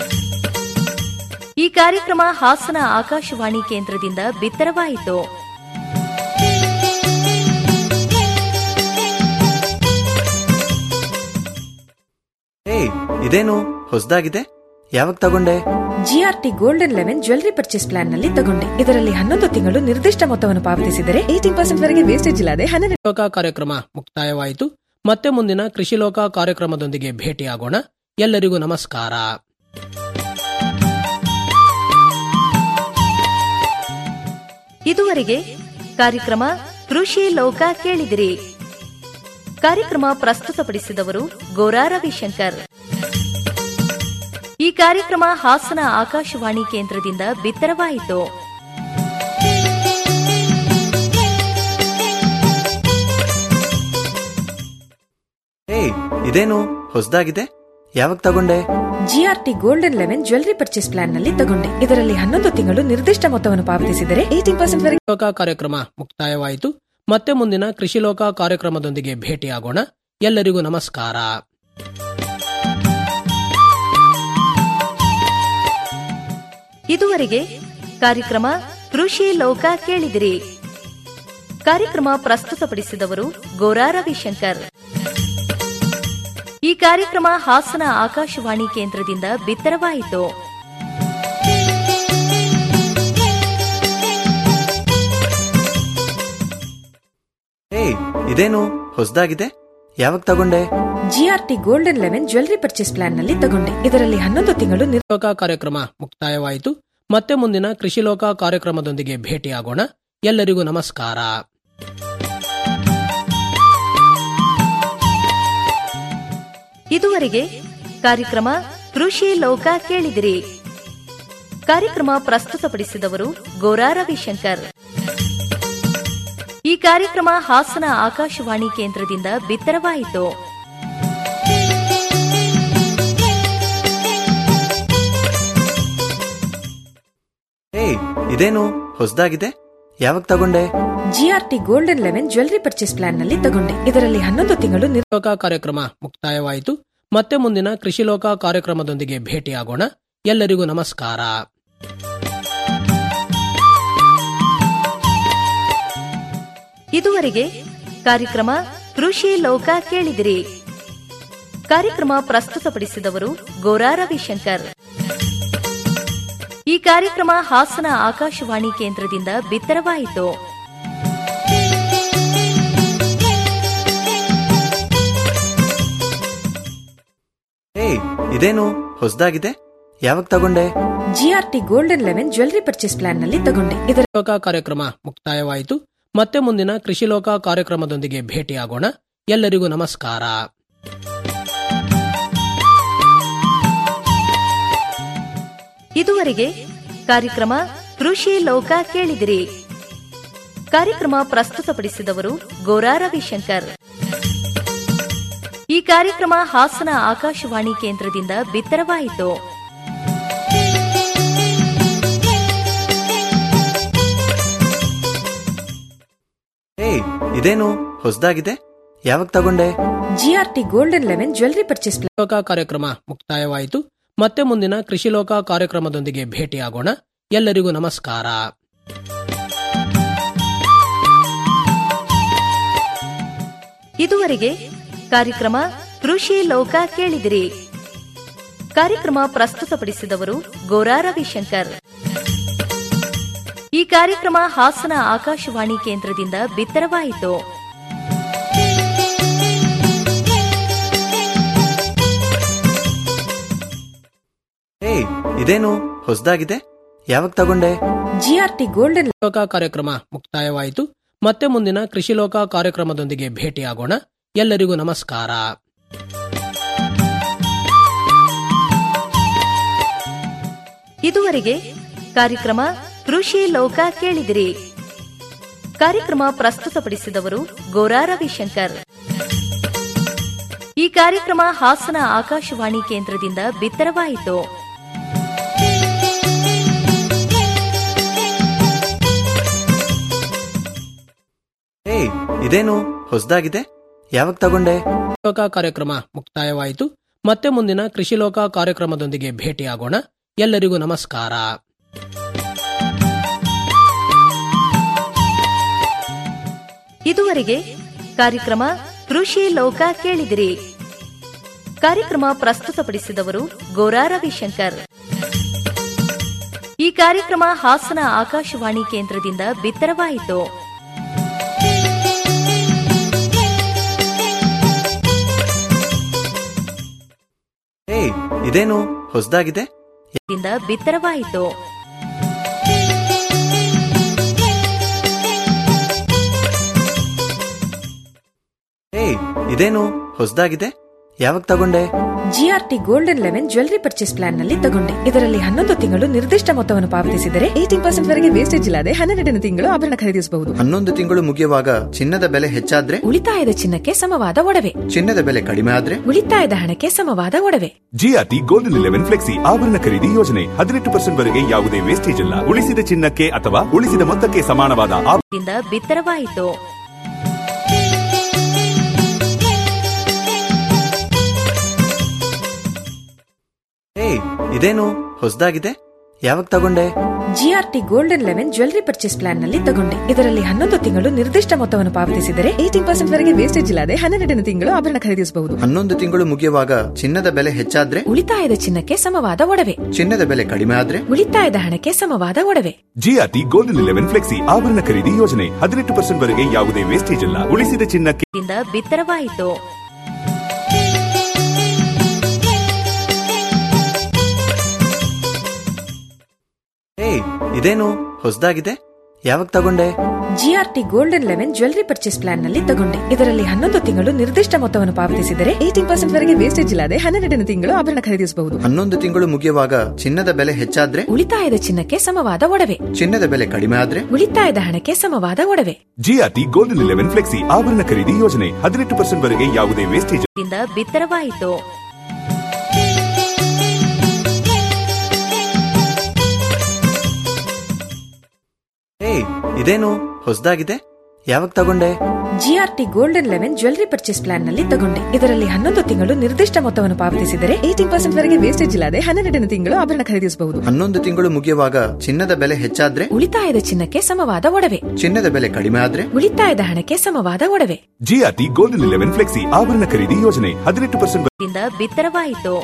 ಈ ಕಾರ್ಯಕ್ರಮ ಹಾಸನ ಆಕಾಶವಾಣಿ ಕೇಂದ್ರದಿಂದ ಬಿತ್ತರವಾಯಿತು
ಏಯ್ ಇದೇನು ಹೊಸದಾಗಿದೆ ಯಾವಾಗ ತಗೊಂಡೆ
GRT golden eleven jewellery purchase plan ನಲ್ಲಿ ತಗೊಂಡೆ ಇದರಲ್ಲಿ ಹನ್ನೊಂದು ತಿಂಗಳು ನಿರ್ದಿಷ್ಟ ಮೊತ್ತವನ್ನು ಪಾವತಿಸಿದರೆ ಏಟೀನ್ ಪರ್ಸೆಂಟ್ ವರೆಗೆ ವೇಸ್ಟೇಜ್ ಇಲ್ಲದೆ ಹನ್ನೆರಡು
ಲೋಕ ಕಾರ್ಯಕ್ರಮ ಮುಕ್ತಾಯವಾಯಿತು ಮತ್ತೆ ಮುಂದಿನ ಕೃಷಿ ಲೋಕ ಕಾರ್ಯಕ್ರಮದೊಂದಿಗೆ ಭೇಟಿಯಾಗೋಣ ಎಲ್ಲರಿಗೂ ನಮಸ್ಕಾರ
ಇದುವರೆಗೆ ಕಾರ್ಯಕ್ರಮ ಕೃಷಿ ಲೋಕ ಕೇಳಿದಿರಿ ಕಾರ್ಯಕ್ರಮ ಪ್ರಸ್ತುತಪಡಿಸಿದವರು ಗೋರಾ ರವಿಶಂಕರ್ ಈ ಕಾರ್ಯಕ್ರಮ ಹಾಸನ ಆಕಾಶವಾಣಿ ಕೇಂದ್ರದಿಂದ ಬಿತ್ತರವಾಯಿತು
ಏಯ್ ಇದೇನು ಹೊಸದಾಗಿದೆ ಯಾವಾಗ ತಗೊಂಡೆ
GRT golden eleven jewellery purchase plan ನಲ್ಲಿ ತಗೊಂಡೆ ಇದರಲ್ಲಿ ಹನ್ನೊಂದು ತಿಂಗಳು ನಿರ್ದಿಷ್ಟ ಮೊತ್ತವನ್ನು ಪಾವತಿಸಿದರೆ ಏಟೀನ್ ಪರ್ಸೆಂಟ್ ವರೆಗೆ
ಲೋಕ ಕಾರ್ಯಕ್ರಮ ಮುಕ್ತಾಯವಾಯಿತು ಮತ್ತೆ ಮುಂದಿನ ಕೃಷಿಲೋಕ ಕಾರ್ಯಕ್ರಮದೊಂದಿಗೆ ಭೇಟಿಯಾಗೋಣ ಎಲ್ಲರಿಗೂ ನಮಸ್ಕಾರ
ಇದುವರೆಗೆ ಕಾರ್ಯಕ್ರಮ ಕೃಷಿ ಲೋಕ ಕೇಳಿದಿರಿ ಕಾರ್ಯಕ್ರಮ ಪ್ರಸ್ತುತಪಡಿಸಿದವರು ಗೋರಾ ರವಿಶಂಕರ್ ಈ ಕಾರ್ಯಕ್ರಮ ಹಾಸನ ಆಕಾಶವಾಣಿ ಕೇಂದ್ರದಿಂದ ಬಿತ್ತರವಾಯಿತು
ಏಯ್ ಇದೇನು ಹೊಸದಾಗಿದೆ ಯಾವಾಗ ತಗೊಂಡೆ
GRT golden eleven jewellery purchase plan ನಲ್ಲಿ ತಗೊಂಡೆ ಇದರಲ್ಲಿ ಹನ್ನೊಂದು ತಿಂಗಳು ನಿರ್-
ಲೋಕ ಕಾರ್ಯಕ್ರಮ ಮುಕ್ತಾಯವಾಯಿತು ಮತ್ತೆ ಮುಂದಿನ ಕೃಷಿಲೋಕ ಕಾರ್ಯಕ್ರಮದೊಂದಿಗೆ ಭೇಟಿಯಾಗೋಣ ಎಲ್ಲರಿಗೂ ನಮಸ್ಕಾರ
ಇದುವರೆಗೆ ಕಾರ್ಯಕ್ರಮ ಕೃಷಿ ಲೋಕ ಕೇಳಿದಿರಿ ಕಾರ್ಯಕ್ರಮ ಪ್ರಸ್ತುತಪಡಿಸಿದವರು ಗೋರಾ ರವಿಶಂಕರ್ ಈ ಕಾರ್ಯಕ್ರಮ ಹಾಸನ ಆಕಾಶವಾಣಿ ಕೇಂದ್ರದಿಂದ ಬಿತ್ತರವಾಯಿತು
ಏಯ್ ಇದೇನು ಹೊಸದಾಗಿದೆ ಯಾವಾಗ ತಗೊಂಡೆ
GRT golden eleven jewellery purchase plan ನಲ್ಲಿ ತಗೊಂಡೆ ಇದರಲ್ಲಿ ಹನ್ನೊಂದು ತಿಂಗಳು ನಿರ್-
ಲೋಕ ಕಾರ್ಯಕ್ರಮ ಮುಕ್ತಾಯವಾಯಿತು ಮತ್ತೆ ಮುಂದಿನ ಕೃಷಿಲೋಕ ಕಾರ್ಯಕ್ರಮದೊಂದಿಗೆ ಭೇಟಿಯಾಗೋಣ ಎಲ್ಲರಿಗೂ ನಮಸ್ಕಾರ
ಇದುವರೆಗೆ ಕಾರ್ಯಕ್ರಮ ಕೃಷಿ ಲೋಕ ಕೇಳಿದಿರಿ ಕಾರ್ಯಕ್ರಮ ಪ್ರಸ್ತುತಪಡಿಸಿದವರು ಗೋರಾ ರವಿಶಂಕರ್ ಈ ಕಾರ್ಯಕ್ರಮ ಹಾಸನ ಆಕಾಶವಾಣಿ ಕೇಂದ್ರದಿಂದ ಬಿತ್ತರವಾಯಿತು
ಏಯ್ ಇದೇನು ಹೊಸದಾಗಿದೆ ಯಾವಾಗ ತಗೊಂಡೆ
GRT golden eleven jewellery purchase plan ನಲ್ಲಿ ತಗೊಂಡೆ ಇದರ
ಲೋಕ ಕಾರ್ಯಕ್ರಮ ಮುಕ್ತಾಯವಾಯಿತು ಮತ್ತೆ ಮುಂದಿನ ಕೃಷಿಲೋಕ ಕಾರ್ಯಕ್ರಮದೊಂದಿಗೆ ಭೇಟಿಯಾಗೋಣ ಎಲ್ಲರಿಗೂ ನಮಸ್ಕಾರ
ಇದುವರೆಗೆ ಕಾರ್ಯಕ್ರಮ ಕೃಷಿ ಲೋಕ ಕೇಳಿದಿರಿ ಕಾರ್ಯಕ್ರಮ ಪ್ರಸ್ತುತಪಡಿಸಿದವರು ಗೋರಾ ರವಿಶಂಕರ್ ಈ ಕಾರ್ಯಕ್ರಮ ಹಾಸನ ಆಕಾಶವಾಣಿ ಕೇಂದ್ರದಿಂದ ಬಿತ್ತರವಾಯಿತು
ಏಯ್ ಇದೇನು ಹೊಸದಾಗಿದೆ ಯಾವಾಗ ತಗೊಂಡೆ
GRT golden eleven jewellery purchase plan
ಲೋಕ ಕಾರ್ಯಕ್ರಮ ಮುಕ್ತಾಯವಾಯಿತು ಮತ್ತೆ ಮುಂದಿನ ಕೃಷಿಲೋಕ ಕಾರ್ಯಕ್ರಮದೊಂದಿಗೆ ಭೇಟಿಯಾಗೋಣ ಎಲ್ಲರಿಗೂ ನಮಸ್ಕಾರ
ಇದುವರೆಗೆ ಕಾರ್ಯಕ್ರಮ ಕೃಷಿ ಲೋಕ ಕೇಳಿದಿರಿ ಕಾರ್ಯಕ್ರಮ ಪ್ರಸ್ತುತಪಡಿಸಿದವರು ಗೋರಾ ರವಿಶಂಕರ್ ಈ ಕಾರ್ಯಕ್ರಮ ಹಾಸನ ಆಕಾಶವಾಣಿ ಕೇಂದ್ರದಿಂದ ಬಿತ್ತರವಾಯಿತು
ಏಯ್ ಇದೇನು ಹೊಸದಾಗಿದೆ ಯಾವಾಗ ತಗೊಂಡೆ
ಜಿಆರ್ಟಿ ಗೋಲ್ಡನ್
ಲೋಕ ಕಾರ್ಯಕ್ರಮ ಮುಕ್ತಾಯವಾಯಿತು ಮತ್ತೆ ಮುಂದಿನ ಕೃಷಿಲೋಕ ಕಾರ್ಯಕ್ರಮದೊಂದಿಗೆ ಭೇಟಿಯಾಗೋಣ ಎಲ್ಲರಿಗೂ ನಮಸ್ಕಾರ
ಇದುವರೆಗೆ ಕಾರ್ಯಕ್ರಮ ಕೃಷಿ ಲೋಕ ಕೇಳಿದಿರಿ ಕಾರ್ಯಕ್ರಮ ಪ್ರಸ್ತುತಪಡಿಸಿದವರು ಗೋರಾ ರವಿಶಂಕರ್ ಈ ಕಾರ್ಯಕ್ರಮ ಹಾಸನ ಆಕಾಶವಾಣಿ ಕೇಂದ್ರದಿಂದ ಬಿತ್ತರವಾಯಿತು
ಏಯ್ ಇದೇನು ಹೊಸದಾಗಿದೆ ಯಾವಾಗ ತಗೊಂಡೆ
ಲೋಕ ಕಾರ್ಯಕ್ರಮ ಮುಕ್ತಾಯವಾಯಿತು ಮತ್ತೆ ಮುಂದಿನ ಕೃಷಿಲೋಕ ಕಾರ್ಯಕ್ರಮದೊಂದಿಗೆ ಭೇಟಿಯಾಗೋಣ ಎಲ್ಲರಿಗೂ ನಮಸ್ಕಾರ
ಇದುವರೆಗೆ ಕಾರ್ಯಕ್ರಮ ಕೃಷಿ ಲೋಕ ಕೇಳಿದಿರಿ ಕಾರ್ಯಕ್ರಮ ಪ್ರಸ್ತುತಪಡಿಸಿದವರು ಗೋರಾ ರವಿಶಂಕರ್ ಈ ಕಾರ್ಯಕ್ರಮ ಹಾಸನ ಆಕಾಶವಾಣಿ ಕೇಂದ್ರದಿಂದ ಬಿತ್ತರವಾಯಿತು
ಏಯ್ ಇದೇನು ಹೊಸದಾಗಿದೆ
ದಿಂದ ಬಿತ್ತರವಾಯಿತು
ಏಯ್ ಇದೇನು ಹೊಸದಾಗಿದೆ ಯಾವಾಗ ತಗೊಂಡೆ
GRT golden eleven jewellery purchase plan ನಲ್ಲಿ ತಗೊಂಡೆ ಇದರಲ್ಲಿ ಹನ್ನೊಂದು ತಿಂಗಳು ನಿರ್ದಿಷ್ಟ ಮೊತ್ತವನ್ನು ಪಾವತಿಸಿದರೆ ಏಟೀನ್ ಪರ್ಸೆಂಟ್ ವರೆಗೆ ವೇಸ್ಟೇಜ್ ಇಲ್ಲದೆ ಹನ್ನೆರಡನೇ ತಿಂಗಳು ಆಭರಣ ಖರೀದಿಸಬಹುದು
ಹನ್ನೊಂದು ತಿಂಗಳು ಮುಗಿಯುವಾಗ ಚಿನ್ನದ ಬೆಲೆ ಹೆಚ್ಚಾದ್ರೆ
ಉಳಿತಾಯದ ಚಿನ್ನಕ್ಕೆ ಸಮವಾದ ಒಡವೆ
ಚಿನ್ನದ ಬೆಲೆ ಕಡಿಮೆ ಆದ್ರೆ
ಉಳಿತಾಯದ ಹಣಕ್ಕೆ ಸಮವಾದ ಒಡವೆ
ಜಿಆರ್ಟಿ ಗೋಲ್ಡನ್ ಇಲೆವೆನ್ ಫ್ಲೆಕ್ಸಿ ಆಭರಣ ಖರೀದಿ ಯೋಜನೆ ಹದಿನೆಂಟು ಪರ್ಸೆಂಟ್ ವರೆಗೆ ಯಾವುದೇ ವೇಸ್ಟೇಜ್ ಇಲ್ಲ ಉಳಿಸಿದ ಚಿನ್ನಕ್ಕೆ ಅಥವಾ ಉಳಿಸಿದ ಮೊತ್ತಕ್ಕೆ ಸಮಾನವಾದ ಆಭರಣ
ದಿಂದ ಬಿತ್ತರವಾಯಿತು
ಏಯ್ ಇದೇನು ಹೊಸದಾಗಿದೆ ಯಾವಾಗ ತಗೊಂಡೆ
GRT golden eleven jewellery purchase plan ನಲ್ಲಿ ತಗೊಂಡೆ ಇದರಲ್ಲಿ ಹನ್ನೊಂದು ತಿಂಗಳು ನಿರ್ದಿಷ್ಟ ಮೊತ್ತವನ್ನು ಪಾವತಿಸಿದರೆ ಏಟೀನ್ ಪರ್ಸೆಂಟ್ ವರೆಗೆ ವೇಸ್ಟೇಜ್ ಇಲ್ಲದೆ ಹನ್ನೆರಡನೇ ತಿಂಗಳು ಆಭರಣ ಖರೀದಿಸಬಹುದು
ಹನ್ನೊಂದು ತಿಂಗಳು ಮುಗಿಯುವಾಗ ಚಿನ್ನದ ಬೆಲೆ ಹೆಚ್ಚಾದ್ರೆ
ಉಳಿತಾಯದ ಚಿನ್ನಕ್ಕೆ ಸಮವಾದ ಒಡವೆ
ಚಿನ್ನದ ಬೆಲೆ ಕಡಿಮೆ ಆದ್ರೆ
ಉಳಿತಾಯದ ಹಣಕ್ಕೆ ಸಮವಾದ ಒಡವೆ
ಜಿಆರ್ಟಿ ಗೋಲ್ಡನ್ ಇಲೆವೆನ್ ಫ್ಲೆಕ್ಸಿ ಆಭರಣ ಖರೀದಿ ಯೋಜನೆ ಹದಿನೆಂಟು ಪರ್ಸೆಂಟ್ ವರೆಗೆ ಯಾವುದೇ ವೇಸ್ಟೇಜ್ ಇಲ್ಲ ಉಳಿಸಿದ ಚಿನ್ನಕ್ಕೆ
ದಿಂದ ಬಿತ್ತರವಾಯಿತು
ಏಯ್ ಇದೇನು ಹೊಸದಾಗಿದೆ ಯಾವಾಗ ತಗೊಂಡೆ
GRT golden eleven jewellery purchase plan ನಲ್ಲಿ ತಗೊಂಡೆ ಇದರಲ್ಲಿ ಹನ್ನೊಂದು ತಿಂಗಳು ನಿರ್ದಿಷ್ಟ ಮೊತ್ತವನ್ನು ಪಾವತಿಸಿದರೆ ಏಟೀನ್ ಪರ್ಸೆಂಟ್ ವರೆಗೆ ವೇಸ್ಟೇಜ್ ಇಲ್ಲದೆ ಹನ್ನೆರಡನೇ ತಿಂಗಳು ಆಭರಣ ಖರೀದಿಸಬಹುದು
ಹನ್ನೊಂದು ತಿಂಗಳು ಮುಗಿಯುವಾಗ ಚಿನ್ನದ ಬೆಲೆ ಹೆಚ್ಚಾದ್ರೆ
ಉಳಿತಾಯದ ಚಿನ್ನಕ್ಕೆ ಸಮವಾದ ಒಡವೆ
ಚಿನ್ನದ ಬೆಲೆ ಕಡಿಮೆ ಆದ್ರೆ
ಉಳಿತಾಯದ ಹಣಕ್ಕೆ ಸಮವಾದ ಒಡವೆ
ಜಿಆರ್ಟಿ ಗೋಲ್ಡನ್ ಇಲೆವೆನ್ ಫ್ಲೆಕ್ಸಿ ಆಭರಣ ಖರೀದಿ ಯೋಜನೆ ಹದಿನೆಂಟು ಪರ್ಸೆಂಟ್ ವರೆಗೆ ಯಾವುದೇ ವೇಸ್ಟೇಜ್
ದಿಂದ ಬಿತ್ತರವಾಯಿತು
ಏಯ್ ಇದೇನು ಹೊಸದಾಗಿದೆ ಯಾವಾಗ ತಗೊಂಡೆ
GRT golden eleven jewellery purchase plan ನಲ್ಲಿ ತಗೊಂಡೆ ಇದರಲ್ಲಿ ಹನ್ನೊಂದು ತಿಂಗಳು ನಿರ್ದಿಷ್ಟ ಮೊತ್ತವನ್ನು ಪಾವತಿಸಿದರೆ ಏಟೀನ್ ಪರ್ಸೆಂಟ್ ವರೆಗೆ ವೇಸ್ಟೇಜ್ ಇಲ್ಲದೆ ಹನ್ನೆರಡನೇ ತಿಂಗಳು ಆಭರಣ ಖರೀದಿಸಬಹುದು
ಹನ್ನೊಂದು ತಿಂಗಳು ಮುಗಿಯುವಾಗ ಚಿನ್ನದ ಬೆಲೆ ಹೆಚ್ಚಾದ್ರೆ
ಉಳಿತಾಯದ ಚಿನ್ನಕ್ಕೆ ಸಮವಾದ ಒಡವೆ
ಚಿನ್ನದ ಬೆಲೆ ಕಡಿಮೆ ಆದ್ರೆ
ಉಳಿತಾಯದ ಹಣಕ್ಕೆ ಸಮವಾದ ಒಡವೆ
ಜಿಆರ್ಟಿ ಗೋಲ್ಡನ್ ಇಲೆವೆನ್ ಫ್ಲೆಕ್ಸಿ ಆಭರಣ ಖರೀದಿ ಯೋಜನೆ ಹದಿನೆಂಟು ಪರ್ಸೆಂಟ್
ದಿಂದ ಬಿತ್ತರವಾಯಿತು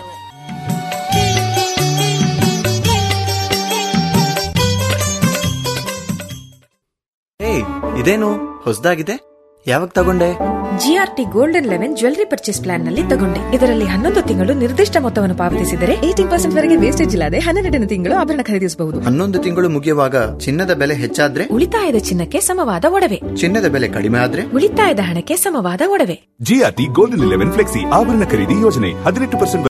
ಏಯ್ ಇದೇನು ಹೊಸದಾಗಿದೆ ಯಾವಾಗ ತಗೊಂಡೆ
GRT golden eleven jewellery purchase plan ನಲ್ಲಿ ತಗೊಂಡೆ ಇದರಲ್ಲಿ ಹನ್ನೊಂದು ತಿಂಗಳು ನಿರ್ದಿಷ್ಟ ಮೊತ್ತವನ್ನು ಪಾವತಿಸಿದರೆ ಏಟೀನ್ ಪರ್ಸೆಂಟ್ ವರೆಗೆ ವೇಸ್ಟೇಜ್ ಇಲ್ಲದೆ ಹನ್ನೆರಡನೇ ತಿಂಗಳು ಆಭರಣ ಖರೀದಿಸಬಹುದು
ಹನ್ನೊಂದು ತಿಂಗಳು ಮುಗಿಯುವಾಗ ಚಿನ್ನದ ಬೆಲೆ ಹೆಚ್ಚಾದ್ರೆ
ಉಳಿತಾಯದ ಚಿನ್ನಕ್ಕೆ ಸಮವಾದ ಒಡವೆ
ಚಿನ್ನದ ಬೆಲೆ ಕಡಿಮೆ ಆದ್ರೆ
ಉಳಿತಾಯದ ಹಣಕ್ಕೆ ಸಮವಾದ ಒಡವೆ
ಜಿಆರ್ಟಿ ಗೋಲ್ಡನ್ ಇಲೆವೆನ್ ಫ್ಲೆಕ್ಸಿ ಆಭರಣ ಖರೀದಿ ಯೋಜನೆ ಹದಿನೆಂಟು ಪರ್ಸೆಂಟ್